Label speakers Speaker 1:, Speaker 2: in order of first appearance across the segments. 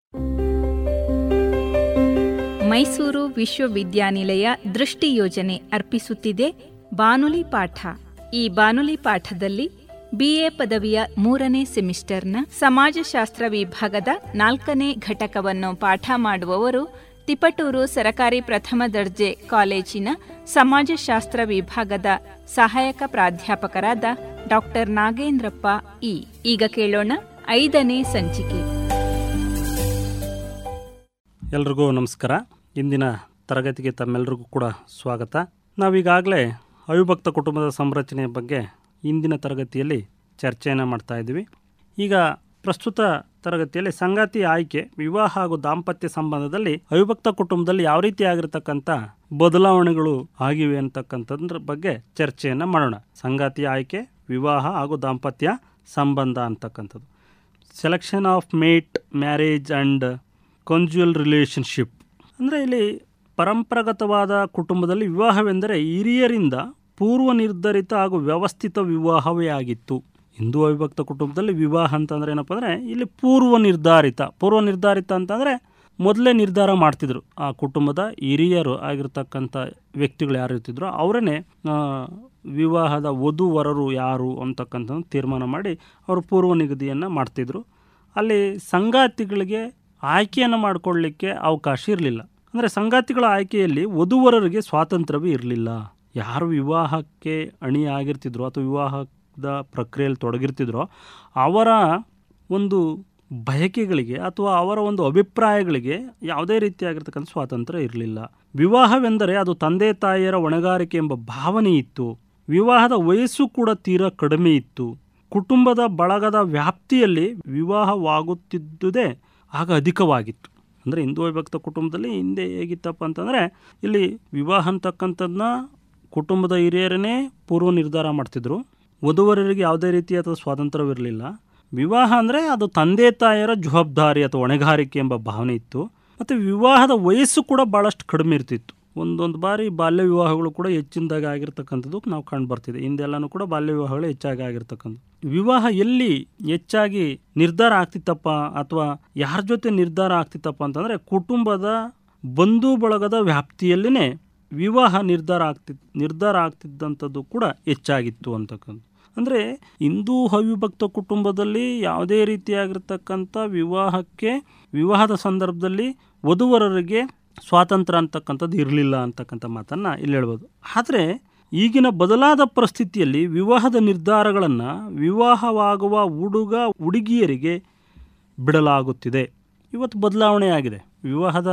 Speaker 1: ಮೈಸೂರು ವಿಶ್ವವಿದ್ಯಾನಿಲಯ ದೃಷ್ಟಿ ಯೋಜನೆ ಅರ್ಪಿಸುತ್ತಿದೆ ಬಾನುಲಿ ಪಾಠ ಈ ಬಾನುಲಿ ಪಾಠದಲ್ಲಿ ಬಿಎ ಪದವಿಯ ಮೂರನೇ ಸೆಮಿಸ್ಟರ್ನ ಸಮಾಜಶಾಸ್ತ್ರ ವಿಭಾಗದ ನಾಲ್ಕನೇ ಘಟಕವನ್ನು ಪಾಠ ಮಾಡುವವರು ತಿಪಟೂರು ಸರಕಾರಿ ಪ್ರಥಮ ದರ್ಜೆ ಕಾಲೇಜಿನ ಸಮಾಜಶಾಸ್ತ್ರ ವಿಭಾಗದ ಸಹಾಯಕ ಪ್ರಾಧ್ಯಾಪಕರಾದ ಡಾಕ್ಟರ್ ನಾಗೇಂದ್ರಪ್ಪ ಇ ಈಗ ಕೇಳೋಣ ಐದನೇ ಸಂಚಿಕೆ
Speaker 2: ಎಲ್ರಿಗೂ ನಮಸ್ಕಾರ ಇಂದಿನ ತರಗತಿಗೆ ತಮ್ಮೆಲ್ಲರಿಗೂ ಕೂಡ ಸ್ವಾಗತ ನಾವೀಗಾಗಲೇ ಅವಿಭಕ್ತ ಕುಟುಂಬದ ಸಂರಚನೆಯ ಬಗ್ಗೆ ಇಂದಿನ ತರಗತಿಯಲ್ಲಿ ಚರ್ಚೆಯನ್ನು ಮಾಡ್ತಾ ಇದ್ದೀವಿ ಈಗ ಪ್ರಸ್ತುತ ತರಗತಿಯಲ್ಲಿ ಸಂಗಾತಿ ಆಯ್ಕೆ ವಿವಾಹ ಹಾಗೂ ದಾಂಪತ್ಯ ಸಂಬಂಧದಲ್ಲಿ ಅವಿಭಕ್ತ ಕುಟುಂಬದಲ್ಲಿ ಯಾವ ರೀತಿ ಆಗಿರತಕ್ಕಂಥ ಬದಲಾವಣೆಗಳು ಆಗಿವೆ ಅಂತಕ್ಕಂಥದ್ರ ಬಗ್ಗೆ ಚರ್ಚೆಯನ್ನು ಮಾಡೋಣ ಸಂಗಾತಿ ಆಯ್ಕೆ ವಿವಾಹ ಹಾಗೂ ದಾಂಪತ್ಯ ಸಂಬಂಧ ಅಂತಕ್ಕಂಥದ್ದು selection of mate marriage and conjugal relationship ಅಂದರೆ ಇಲ್ಲಿ ಪರಂಪರಾಗತವಾದ ಕುಟುಂಬದಲ್ಲಿ ವಿವಾಹವೆಂದರೆ ಹಿರಿಯರಿಂದ ಪೂರ್ವ ನಿರ್ಧರಿತ ಹಾಗೂ ವ್ಯವಸ್ಥಿತ ವಿವಾಹವೇ ಆಗಿತ್ತು ಹಿಂದೂ ಅವಿಭಕ್ತ ಕುಟುಂಬದಲ್ಲಿ ವಿವಾಹ ಅಂತಂದರೆ ಏನಪ್ಪ ಅಂದರೆ ಇಲ್ಲಿ ಪೂರ್ವ ನಿರ್ಧಾರಿತ ಪೂರ್ವ ನಿರ್ಧಾರಿತ ಅಂತಂದರೆ ಮೊದಲೇ ನಿರ್ಧಾರ ಮಾಡ್ತಿದ್ರು ಆ ಕುಟುಂಬದ ಹಿರಿಯರು ಆಗಿರ್ತಕ್ಕಂಥ ವ್ಯಕ್ತಿಗಳು ಯಾರು ಇರ್ತಿದ್ರು ಅವರೇ ವಿವಾಹದ ವಧು ವರರು ಯಾರು ಅಂತಕ್ಕಂಥದ್ದು ತೀರ್ಮಾನ ಮಾಡಿ ಅವರು ಪೂರ್ವ ನಿಗದಿಯನ್ನು ಮಾಡ್ತಿದ್ರು ಅಲ್ಲಿ ಸಂಗಾತಿಗಳಿಗೆ ಆಯ್ಕೆಯನ್ನು ಮಾಡಿಕೊಳ್ಳಿಕ್ಕೆ ಅವಕಾಶ ಇರಲಿಲ್ಲ ಅಂದರೆ ಸಂಗಾತಿಗಳ ಆಯ್ಕೆಯಲ್ಲಿ ವಧುವರರಿಗೆ ಸ್ವಾತಂತ್ರ್ಯವೇ ಇರಲಿಲ್ಲ ಯಾರು ವಿವಾಹಕ್ಕೆ ಅಣಿ ಆಗಿರ್ತಿದ್ರೋ ಅಥವಾ ವಿವಾಹದ ಪ್ರಕ್ರಿಯೆಯಲ್ಲಿ ತೊಡಗಿರ್ತಿದ್ರೋ ಅವರ ಒಂದು ಬಯಕೆಗಳಿಗೆ ಅಥವಾ ಅವರ ಒಂದು ಅಭಿಪ್ರಾಯಗಳಿಗೆ ಯಾವುದೇ ರೀತಿಯಾಗಿರ್ತಕ್ಕಂಥ ಸ್ವಾತಂತ್ರ್ಯ ಇರಲಿಲ್ಲ ವಿವಾಹವೆಂದರೆ ಅದು ತಂದೆ ತಾಯಿಯರ ಹೊಣೆಗಾರಿಕೆ ಎಂಬ ಭಾವನೆ ಇತ್ತು ವಿವಾಹದ ವಯಸ್ಸು ಕೂಡ ತೀರಾ ಕಡಿಮೆ ಇತ್ತು ಕುಟುಂಬದ ಬಳಗದ ವ್ಯಾಪ್ತಿಯಲ್ಲಿ ವಿವಾಹವಾಗುತ್ತಿದ್ದುದೇ ಆಗ ಅಧಿಕವಾಗಿತ್ತು ಅಂದರೆ ಹಿಂದೂ ವಿಭಕ್ತ ಕುಟುಂಬದಲ್ಲಿ ಹಿಂದೆ ಹೇಗಿತ್ತಪ್ಪ ಅಂತಂದರೆ ಇಲ್ಲಿ ವಿವಾಹ ಅಂತಕ್ಕಂಥದ್ದನ್ನ ಕುಟುಂಬದ ಹಿರಿಯರನ್ನೇ ಪೂರ್ವ ನಿರ್ಧಾರ ಮಾಡ್ತಿದ್ರು ವಧುವರರಿಗೆ ಯಾವುದೇ ರೀತಿಯಾದ ಸ್ವಾತಂತ್ರ್ಯವಿರಲಿಲ್ಲ ವಿವಾಹ ಅಂದರೆ ಅದು ತಂದೆ ತಾಯಿಯರ ಜವಾಬ್ದಾರಿ ಅಥವಾ ಹೊಣೆಗಾರಿಕೆ ಎಂಬ ಭಾವನೆ ಇತ್ತು ಮತ್ತು ವಿವಾಹದ ವಯಸ್ಸು ಕೂಡ ಭಾಳಷ್ಟು ಕಡಿಮೆ ಇರ್ತಿತ್ತು ಒಂದೊಂದು ಬಾರಿ ಬಾಲ್ಯ ವಿವಾಹಗಳು ಕೂಡ ಹೆಚ್ಚಿನದಾಗಿ ಆಗಿರ್ತಕ್ಕಂಥದ್ದು ನಾವು ಕಂಡು ಬರ್ತಿದೆ ಹಿಂದೆಲ್ಲನೂ ಕೂಡ ಬಾಲ್ಯ ವಿವಾಹಗಳು ಹೆಚ್ಚಾಗಿ ಆಗಿರ್ತಕ್ಕಂಥದ್ದು ವಿವಾಹ ಎಲ್ಲಿ ಹೆಚ್ಚಾಗಿ ನಿರ್ಧಾರ ಆಗ್ತಿತ್ತಪ್ಪ ಅಥವಾ ಯಾರ ಜೊತೆ ನಿರ್ಧಾರ ಆಗ್ತಿತ್ತಪ್ಪ ಅಂತಂದರೆ ಕುಟುಂಬದ ಬಂಧು ಬಳಗದ ವ್ಯಾಪ್ತಿಯಲ್ಲಿನೇ ವಿವಾಹ ನಿರ್ಧಾರ ಆಗ್ತಿದ್ ನಿರ್ಧಾರ ಆಗ್ತಿದ್ದಂಥದ್ದು ಕೂಡ ಹೆಚ್ಚಾಗಿತ್ತು ಅಂತಕ್ಕಂಥ ಅಂದರೆ ಹಿಂದೂ ಅವಿಭಕ್ತ ಕುಟುಂಬದಲ್ಲಿ ಯಾವುದೇ ರೀತಿಯಾಗಿರ್ತಕ್ಕಂಥ ವಿವಾಹಕ್ಕೆ ವಿವಾಹದ ಸಂದರ್ಭದಲ್ಲಿ ವಧುವರರಿಗೆ ಸ್ವಾತಂತ್ರ್ಯ ಅಂತಕ್ಕಂಥದ್ದು ಇರಲಿಲ್ಲ ಅಂತಕ್ಕಂಥ ಮಾತನ್ನು ಇಲ್ಲಿ ಹೇಳ್ಬೋದು ಆದರೆ ಈಗಿನ ಬದಲಾದ ಪರಿಸ್ಥಿತಿಯಲ್ಲಿ ವಿವಾಹದ ನಿರ್ಧಾರಗಳನ್ನು ವಿವಾಹವಾಗುವ ಹುಡುಗ ಹುಡುಗಿಯರಿಗೆ ಬಿಡಲಾಗುತ್ತಿದೆ ಇವತ್ತು ಬದಲಾವಣೆ ಆಗಿದೆ ವಿವಾಹದ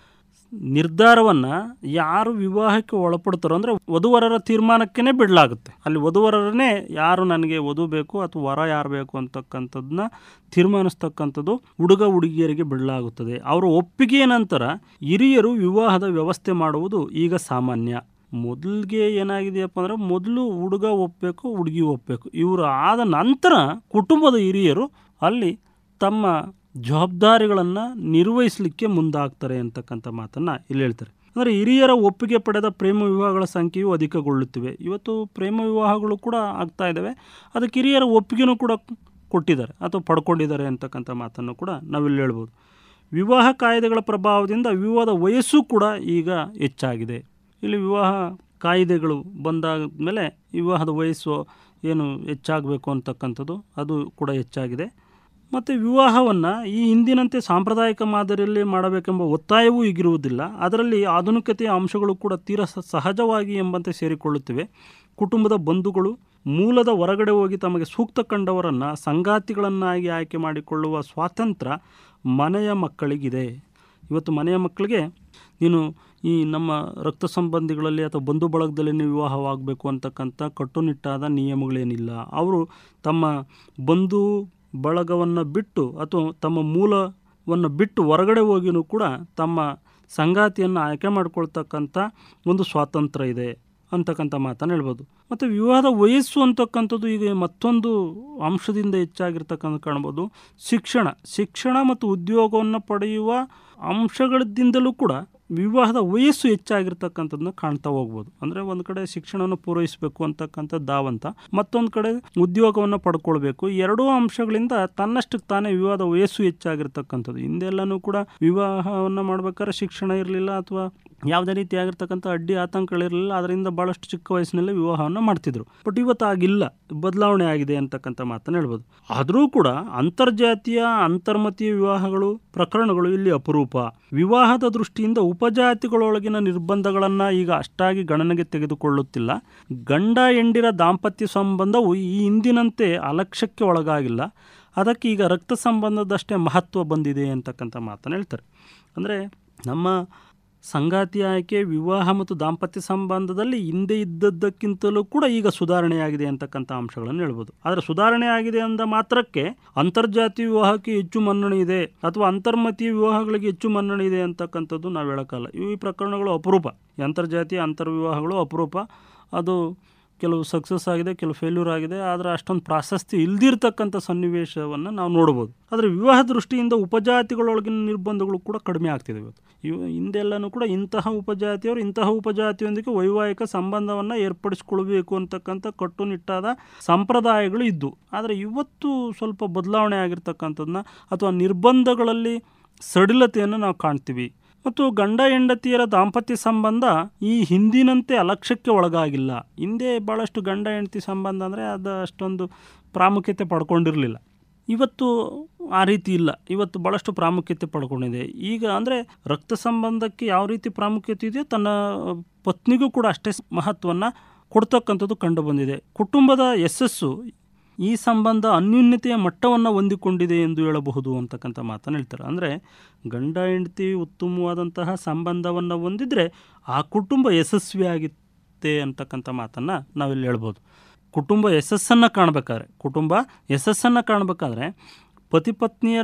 Speaker 2: ನಿರ್ಧಾರವನ್ನು ಯಾರು ವಿವಾಹಕ್ಕೆ ಒಳಪಡ್ತಾರೋ ಅಂದರೆ ವಧುವರರ ತೀರ್ಮಾನಕ್ಕೇ ಬಿಡಲಾಗುತ್ತೆ ಅಲ್ಲಿ ವಧುವರರನ್ನೇ ಯಾರು ನನಗೆ ವಧು ಬೇಕು ಅಥವಾ ವರ ಯಾರು ಬೇಕು ಅಂತಕ್ಕಂಥದ್ದನ್ನ ತೀರ್ಮಾನಿಸ್ತಕ್ಕಂಥದ್ದು ಹುಡುಗ ಹುಡುಗಿಯರಿಗೆ ಬಿಡಲಾಗುತ್ತದೆ ಅವರ ಒಪ್ಪಿಗೆಯ ನಂತರ ಹಿರಿಯರು ವಿವಾಹದ ವ್ಯವಸ್ಥೆ ಮಾಡುವುದು ಈಗ ಸಾಮಾನ್ಯ ಮೊದಲಿಗೆ ಏನಾಗಿದೆಯಪ್ಪ ಅಂದರೆ ಮೊದಲು ಹುಡುಗ ಒಪ್ಪಬೇಕು ಹುಡುಗಿ ಒಪ್ಪಬೇಕು ಇವರು ಆದ ನಂತರ ಕುಟುಂಬದ ಹಿರಿಯರು ಅಲ್ಲಿ ತಮ್ಮ ಜವಾಬ್ದಾರಿಗಳನ್ನು ನಿರ್ವಹಿಸಲಿಕ್ಕೆ ಮುಂದಾಗ್ತಾರೆ ಅಂತಕ್ಕಂಥ ಮಾತನ್ನು ಇಲ್ಲಿ ಹೇಳ್ತಾರೆ ಅಂದರೆ ಹಿರಿಯರ ಒಪ್ಪಿಗೆ ಪಡೆದ ಪ್ರೇಮ ವಿವಾಹಗಳ ಸಂಖ್ಯೆಯು ಅಧಿಕಗೊಳ್ಳುತ್ತಿವೆ ಇವತ್ತು ಪ್ರೇಮ ವಿವಾಹಗಳು ಕೂಡ ಆಗ್ತಾ ಇದ್ದಾವೆ ಅದಕ್ಕೆ ಹಿರಿಯರ ಒಪ್ಪಿಗೆನೂ ಕೂಡ ಕೊಟ್ಟಿದ್ದಾರೆ ಅಥವಾ ಪಡ್ಕೊಂಡಿದ್ದಾರೆ ಅಂತಕ್ಕಂಥ ಮಾತನ್ನು ಕೂಡ ನಾವಿಲ್ಲಿ ಹೇಳ್ಬೋದು ವಿವಾಹ ಕಾಯ್ದೆಗಳ ಪ್ರಭಾವದಿಂದ ವಿವಾಹದ ವಯಸ್ಸು ಕೂಡ ಈಗ ಹೆಚ್ಚಾಗಿದೆ ಇಲ್ಲಿ ವಿವಾಹ ಕಾಯ್ದೆಗಳು ಬಂದಾದ ಮೇಲೆ ವಿವಾಹದ ವಯಸ್ಸು ಏನು ಹೆಚ್ಚಾಗಬೇಕು ಅಂತಕ್ಕಂಥದ್ದು ಅದು ಕೂಡ ಹೆಚ್ಚಾಗಿದೆ ಮತ್ತು ವಿವಾಹವನ್ನು ಈ ಹಿಂದಿನಂತೆ ಸಾಂಪ್ರದಾಯಿಕ ಮಾದರಿಯಲ್ಲಿ ಮಾಡಬೇಕೆಂಬ ಒತ್ತಾಯವೂ ಈಗಿರುವುದಿಲ್ಲ ಅದರಲ್ಲಿ ಆಧುನಿಕತೆಯ ಅಂಶಗಳು ಕೂಡ ತೀರ ಸಹಜವಾಗಿ ಎಂಬಂತೆ ಸೇರಿಕೊಳ್ಳುತ್ತಿವೆ ಕುಟುಂಬದ ಬಂಧುಗಳು ಮೂಲದ ಹೊರಗಡೆ ಹೋಗಿ ತಮಗೆ ಸೂಕ್ತ ಕಂಡವರನ್ನು ಸಂಗಾತಿಗಳನ್ನಾಗಿ ಆಯ್ಕೆ ಮಾಡಿಕೊಳ್ಳುವ ಸ್ವಾತಂತ್ರ್ಯ ಮನೆಯ ಮಕ್ಕಳಿಗಿದೆ ಇವತ್ತು ಮನೆಯ ಮಕ್ಕಳಿಗೆ ನೀನು ಈ ನಮ್ಮ ರಕ್ತ ಸಂಬಂಧಿಗಳಲ್ಲಿ ಅಥವಾ ಬಂಧು ಬಳಗದಲ್ಲಿ ವಿವಾಹವಾಗಬೇಕು ಅಂತಕ್ಕಂಥ ಕಟ್ಟುನಿಟ್ಟಾದ ನಿಯಮಗಳೇನಿಲ್ಲ ಅವರು ತಮ್ಮ ಬಂಧು ಬಳಗವನ್ನು ಬಿಟ್ಟು ಅಥವಾ ತಮ್ಮ ಮೂಲವನ್ನು ಬಿಟ್ಟು ಹೊರಗಡೆ ಹೋಗಿನೂ ಕೂಡ ತಮ್ಮ ಸಂಗಾತಿಯನ್ನು ಆಯ್ಕೆ ಮಾಡ್ಕೊಳ್ತಕ್ಕಂಥ ಒಂದು ಸ್ವಾತಂತ್ರ್ಯ ಇದೆ ಅಂತಕ್ಕಂಥ ಮಾತನ್ನು ಹೇಳ್ಬೋದು ಮತ್ತು ವಿವಾಹದ ವಯಸ್ಸು ಅಂತಕ್ಕಂಥದ್ದು ಈಗ ಮತ್ತೊಂದು ಅಂಶದಿಂದ ಹೆಚ್ಚಾಗಿರ್ತಕ್ಕಂಥ ಕಾಣ್ಬೋದು ಶಿಕ್ಷಣ ಶಿಕ್ಷಣ ಮತ್ತು ಉದ್ಯೋಗವನ್ನು ಪಡೆಯುವ ಅಂಶಗಳಿಂದಲೂ ಕೂಡ ವಿವಾಹದ ವಯಸ್ಸು ಹೆಚ್ಚಾಗಿರ್ತಕ್ಕಂಥದ್ದನ್ನ ಕಾಣ್ತಾ ಹೋಗ್ಬೋದು ಅಂದರೆ ಒಂದು ಕಡೆ ಶಿಕ್ಷಣವನ್ನು ಪೂರೈಸಬೇಕು ಅಂತಕ್ಕಂಥ ಧಾವಂತ ಮತ್ತೊಂದು ಕಡೆ ಉದ್ಯೋಗವನ್ನು ಪಡ್ಕೊಳ್ಬೇಕು ಎರಡೂ ಅಂಶಗಳಿಂದ ತನ್ನಷ್ಟಕ್ಕೆ ತಾನೇ ವಿವಾಹದ ವಯಸ್ಸು ಹೆಚ್ಚಾಗಿರ್ತಕ್ಕಂಥದ್ದು ಹಿಂದೆಲ್ಲನೂ ಕೂಡ ವಿವಾಹವನ್ನು ಮಾಡ್ಬೇಕಾದ್ರೆ ಶಿಕ್ಷಣ ಇರಲಿಲ್ಲ ಅಥವಾ ಯಾವುದೇ ರೀತಿಯಾಗಿರ್ತಕ್ಕಂಥ ಅಡ್ಡಿ ಆತಂಕಗಳಿರಲಿಲ್ಲ ಅದರಿಂದ ಭಾಳಷ್ಟು ಚಿಕ್ಕ ವಯಸ್ಸಿನಲ್ಲಿ ವಿವಾಹವನ್ನು ಮಾಡ್ತಿದ್ರು ಬಟ್ ಇವತ್ತು ಆಗಿಲ್ಲ ಬದಲಾವಣೆ ಆಗಿದೆ ಅಂತಕ್ಕಂಥ ಮಾತನ್ನು ಹೇಳ್ಬೋದು ಆದರೂ ಕೂಡ ಅಂತರ್ಜಾತೀಯ ಅಂತರ್ಮತೀಯ ವಿವಾಹಗಳು ಪ್ರಕರಣಗಳು ಇಲ್ಲಿ ಅಪರೂಪ ವಿವಾಹದ ದೃಷ್ಟಿಯಿಂದ ಉಪಜಾತಿಗಳೊಳಗಿನ ನಿರ್ಬಂಧಗಳನ್ನು ಈಗ ಅಷ್ಟಾಗಿ ಗಣನೆಗೆ ತೆಗೆದುಕೊಳ್ಳುತ್ತಿಲ್ಲ ಗಂಡ ಹೆಂಡಿರ ದಾಂಪತ್ಯ ಸಂಬಂಧವು ಈ ಹಿಂದಿನಂತೆ ಅಲಕ್ಷ್ಯಕ್ಕೆ ಒಳಗಾಗಿಲ್ಲ ಅದಕ್ಕೆ ಈಗ ರಕ್ತ ಸಂಬಂಧದಷ್ಟೇ ಮಹತ್ವ ಬಂದಿದೆ ಅಂತಕ್ಕಂಥ ಮಾತನ್ನು ಹೇಳ್ತಾರೆ ಅಂದರೆ ನಮ್ಮ ಸಂಗಾತಿ ಆಯ್ಕೆ ವಿವಾಹ ಮತ್ತು ದಾಂಪತ್ಯ ಸಂಬಂಧದಲ್ಲಿ ಹಿಂದೆ ಇದ್ದದ್ದಕ್ಕಿಂತಲೂ ಕೂಡ ಈಗ ಸುಧಾರಣೆಯಾಗಿದೆ ಅಂತಕ್ಕಂಥ ಅಂಶಗಳನ್ನು ಹೇಳ್ಬೋದು ಆದರೆ ಸುಧಾರಣೆ ಆಗಿದೆ ಅಂದ ಮಾತ್ರಕ್ಕೆ ಅಂತರ್ಜಾತಿ ವಿವಾಹಕ್ಕೆ ಹೆಚ್ಚು ಮನ್ನಣೆ ಇದೆ ಅಥವಾ ಅಂತರ್ಮತೀಯ ವಿವಾಹಗಳಿಗೆ ಹೆಚ್ಚು ಮನ್ನಣೆ ಇದೆ ಅಂತಕ್ಕಂಥದ್ದು ನಾವು ಹೇಳೋಕ್ಕಲ್ಲ ಈ ಪ್ರಕರಣಗಳು ಅಪರೂಪ ಈ ಅಂತರ್ಜಾತೀಯ ಅಂತರ್ವಿವಾಹಗಳು ಅಪರೂಪ ಅದು ಕೆಲವು ಸಕ್ಸಸ್ ಆಗಿದೆ ಕೆಲವು ಫೇಲ್ಯೂರ್ ಆಗಿದೆ ಆದರೆ ಅಷ್ಟೊಂದು ಪ್ರಾಶಸ್ತ್ಯ ಇಲ್ದಿರ್ತಕ್ಕಂಥ ಸನ್ನಿವೇಶವನ್ನು ನಾವು ನೋಡ್ಬೋದು ಆದರೆ ವಿವಾಹ ದೃಷ್ಟಿಯಿಂದ ಉಪಜಾತಿಗಳೊಳಗಿನ ನಿರ್ಬಂಧಗಳು ಕೂಡ ಕಡಿಮೆ ಆಗ್ತಿದೆ ಇವತ್ತು ಇವು ಹಿಂದೆಲ್ಲನೂ ಕೂಡ ಇಂತಹ ಉಪಜಾತಿಯವರು ಇಂತಹ ಉಪಜಾತಿಯೊಂದಿಗೆ ವೈವಾಹಿಕ ಸಂಬಂಧವನ್ನು ಏರ್ಪಡಿಸ್ಕೊಳ್ಬೇಕು ಅಂತಕ್ಕಂಥ ಕಟ್ಟುನಿಟ್ಟಾದ ಸಂಪ್ರದಾಯಗಳು ಇದ್ದು ಆದರೆ ಇವತ್ತು ಸ್ವಲ್ಪ ಬದಲಾವಣೆ ಆಗಿರ್ತಕ್ಕಂಥದ್ದನ್ನ ಅಥವಾ ನಿರ್ಬಂಧಗಳಲ್ಲಿ ಸಡಿಲತೆಯನ್ನು ನಾವು ಕಾಣ್ತೀವಿ ಮತ್ತು ಗಂಡ ಹೆಂಡತಿಯರ ದಾಂಪತ್ಯ ಸಂಬಂಧ ಈ ಹಿಂದಿನಂತೆ ಅಲಕ್ಷ್ಯಕ್ಕೆ ಒಳಗಾಗಿಲ್ಲ ಹಿಂದೆ ಭಾಳಷ್ಟು ಗಂಡ ಹೆಂಡತಿ ಸಂಬಂಧ ಅಂದರೆ ಅದು ಅಷ್ಟೊಂದು ಪ್ರಾಮುಖ್ಯತೆ ಪಡ್ಕೊಂಡಿರಲಿಲ್ಲ ಇವತ್ತು ಆ ರೀತಿ ಇಲ್ಲ ಇವತ್ತು ಭಾಳಷ್ಟು ಪ್ರಾಮುಖ್ಯತೆ ಪಡ್ಕೊಂಡಿದೆ ಈಗ ಅಂದರೆ ರಕ್ತ ಸಂಬಂಧಕ್ಕೆ ಯಾವ ರೀತಿ ಪ್ರಾಮುಖ್ಯತೆ ಇದೆಯೋ ತನ್ನ ಪತ್ನಿಗೂ ಕೂಡ ಅಷ್ಟೇ ಮಹತ್ವವನ್ನು ಕೊಡ್ತಕ್ಕಂಥದ್ದು ಕಂಡು ಬಂದಿದೆ ಕುಟುಂಬದ ಯಶಸ್ಸು ಈ ಸಂಬಂಧ ಅನ್ಯೂನ್ಯತೆಯ ಮಟ್ಟವನ್ನು ಹೊಂದಿಕೊಂಡಿದೆ ಎಂದು ಹೇಳಬಹುದು ಅಂತಕ್ಕಂಥ ಮಾತನ್ನು ಹೇಳ್ತಾರೆ ಅಂದರೆ ಗಂಡ ಹೆಂಡತಿ ಉತ್ತಮವಾದಂತಹ ಸಂಬಂಧವನ್ನು ಹೊಂದಿದರೆ ಆ ಕುಟುಂಬ ಯಶಸ್ವಿಯಾಗುತ್ತೆ ಅಂತಕ್ಕಂಥ ಮಾತನ್ನು ನಾವಿಲ್ಲಿ ಹೇಳ್ಬೋದು ಕುಟುಂಬ ಯಶಸ್ಸನ್ನು ಕಾಣಬೇಕಾದ್ರೆ ಕುಟುಂಬ ಯಶಸ್ಸನ್ನು ಕಾಣಬೇಕಾದ್ರೆ ಪತಿ ಪತ್ನಿಯರ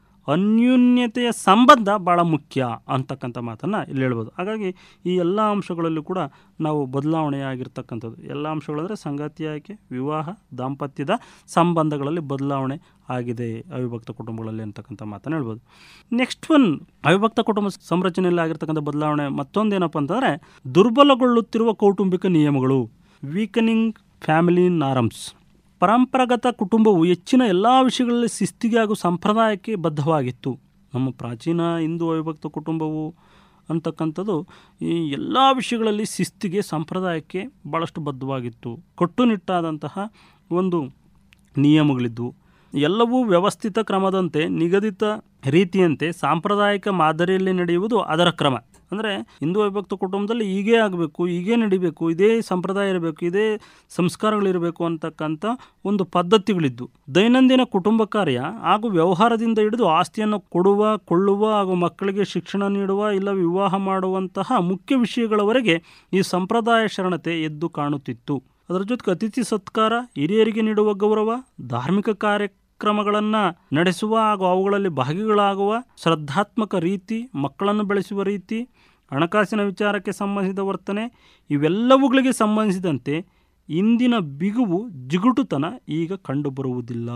Speaker 2: ಅನ್ಯೂನ್ಯತೆಯ ಸಂಬಂಧ ಭಾಳ ಮುಖ್ಯ ಅಂತಕ್ಕಂಥ ಮಾತನ್ನು ಇಲ್ಲಿ ಹೇಳ್ಬೋದು ಹಾಗಾಗಿ ಈ ಎಲ್ಲ ಅಂಶಗಳಲ್ಲೂ ಕೂಡ ನಾವು ಬದಲಾವಣೆ ಆಗಿರ್ತಕ್ಕಂಥದ್ದು ಎಲ್ಲ ಅಂಶಗಳಂದರೆ ಸಂಗಾತಿ ಆಯ್ಕೆ ವಿವಾಹ ದಾಂಪತ್ಯದ ಸಂಬಂಧಗಳಲ್ಲಿ ಬದಲಾವಣೆ ಆಗಿದೆ ಅವಿಭಕ್ತ ಕುಟುಂಬಗಳಲ್ಲಿ ಅಂತಕ್ಕಂಥ ಮಾತನ್ನು ಹೇಳ್ಬೋದು ನೆಕ್ಸ್ಟ್ ಒನ್ ಅವಿಭಕ್ತ ಕುಟುಂಬ ಸಂರಚನೆಯಲ್ಲಿ ಆಗಿರ್ತಕ್ಕಂಥ ಬದಲಾವಣೆ ಮತ್ತೊಂದೇನಪ್ಪ ಅಂತಂದರೆ ದುರ್ಬಲಗೊಳ್ಳುತ್ತಿರುವ ಕೌಟುಂಬಿಕ ನಿಯಮಗಳು ವೀಕನಿಂಗ್ ಫ್ಯಾಮಿಲಿ ನಾರಮ್ಸ್ ಪರಂಪರಾಗತ ಕುಟುಂಬವು ಹೆಚ್ಚಿನ ಎಲ್ಲ ವಿಷಯಗಳಲ್ಲಿ ಶಿಸ್ತಿಗೆ ಹಾಗೂ ಸಂಪ್ರದಾಯಕ್ಕೆ ಬದ್ಧವಾಗಿತ್ತು ನಮ್ಮ ಪ್ರಾಚೀನ ಹಿಂದೂ ಅವಿಭಕ್ತ ಕುಟುಂಬವು ಅಂತಕ್ಕಂಥದ್ದು ಈ ಎಲ್ಲ ವಿಷಯಗಳಲ್ಲಿ ಶಿಸ್ತಿಗೆ ಸಂಪ್ರದಾಯಕ್ಕೆ ಭಾಳಷ್ಟು ಬದ್ಧವಾಗಿತ್ತು ಕಟ್ಟುನಿಟ್ಟಾದಂತಹ ಒಂದು ನಿಯಮಗಳಿದ್ದವು ಎಲ್ಲವೂ ವ್ಯವಸ್ಥಿತ ಕ್ರಮದಂತೆ ನಿಗದಿತ ರೀತಿಯಂತೆ ಸಾಂಪ್ರದಾಯಿಕ ಮಾದರಿಯಲ್ಲಿ ನಡೆಯುವುದು ಅದರ ಕ್ರಮ ಅಂದರೆ ಹಿಂದೂ ವಿಭಕ್ತ ಕುಟುಂಬದಲ್ಲಿ ಹೀಗೇ ಆಗಬೇಕು ಹೀಗೇ ನಡಿಬೇಕು ಇದೇ ಸಂಪ್ರದಾಯ ಇರಬೇಕು ಇದೇ ಸಂಸ್ಕಾರಗಳಿರಬೇಕು ಅಂತಕ್ಕಂಥ ಒಂದು ಪದ್ಧತಿಗಳಿದ್ದು ದೈನಂದಿನ ಕುಟುಂಬ ಕಾರ್ಯ ಹಾಗೂ ವ್ಯವಹಾರದಿಂದ ಹಿಡಿದು ಆಸ್ತಿಯನ್ನು ಕೊಡುವ ಕೊಳ್ಳುವ ಹಾಗೂ ಮಕ್ಕಳಿಗೆ ಶಿಕ್ಷಣ ನೀಡುವ ಇಲ್ಲ ವಿವಾಹ ಮಾಡುವಂತಹ ಮುಖ್ಯ ವಿಷಯಗಳವರೆಗೆ ಈ ಸಂಪ್ರದಾಯ ಶರಣತೆ ಎದ್ದು ಕಾಣುತ್ತಿತ್ತು ಅದರ ಜೊತೆಗೆ ಅತಿಥಿ ಸತ್ಕಾರ ಹಿರಿಯರಿಗೆ ನೀಡುವ ಗೌರವ ಧಾರ್ಮಿಕ ಕಾರ್ಯಕ್ರಮಗಳನ್ನು ನಡೆಸುವ ಹಾಗೂ ಅವುಗಳಲ್ಲಿ ಭಾಗಿಗಳಾಗುವ ಶ್ರದ್ಧಾತ್ಮಕ ರೀತಿ ಮಕ್ಕಳನ್ನು ಬೆಳೆಸುವ ರೀತಿ ಹಣಕಾಸಿನ ವಿಚಾರಕ್ಕೆ ಸಂಬಂಧಿಸಿದ ವರ್ತನೆ ಇವೆಲ್ಲವುಗಳಿಗೆ ಸಂಬಂಧಿಸಿದಂತೆ ಇಂದಿನ ಬಿಗುವು ಜಿಗುಟುತನ ಈಗ ಕಂಡುಬರುವುದಿಲ್ಲ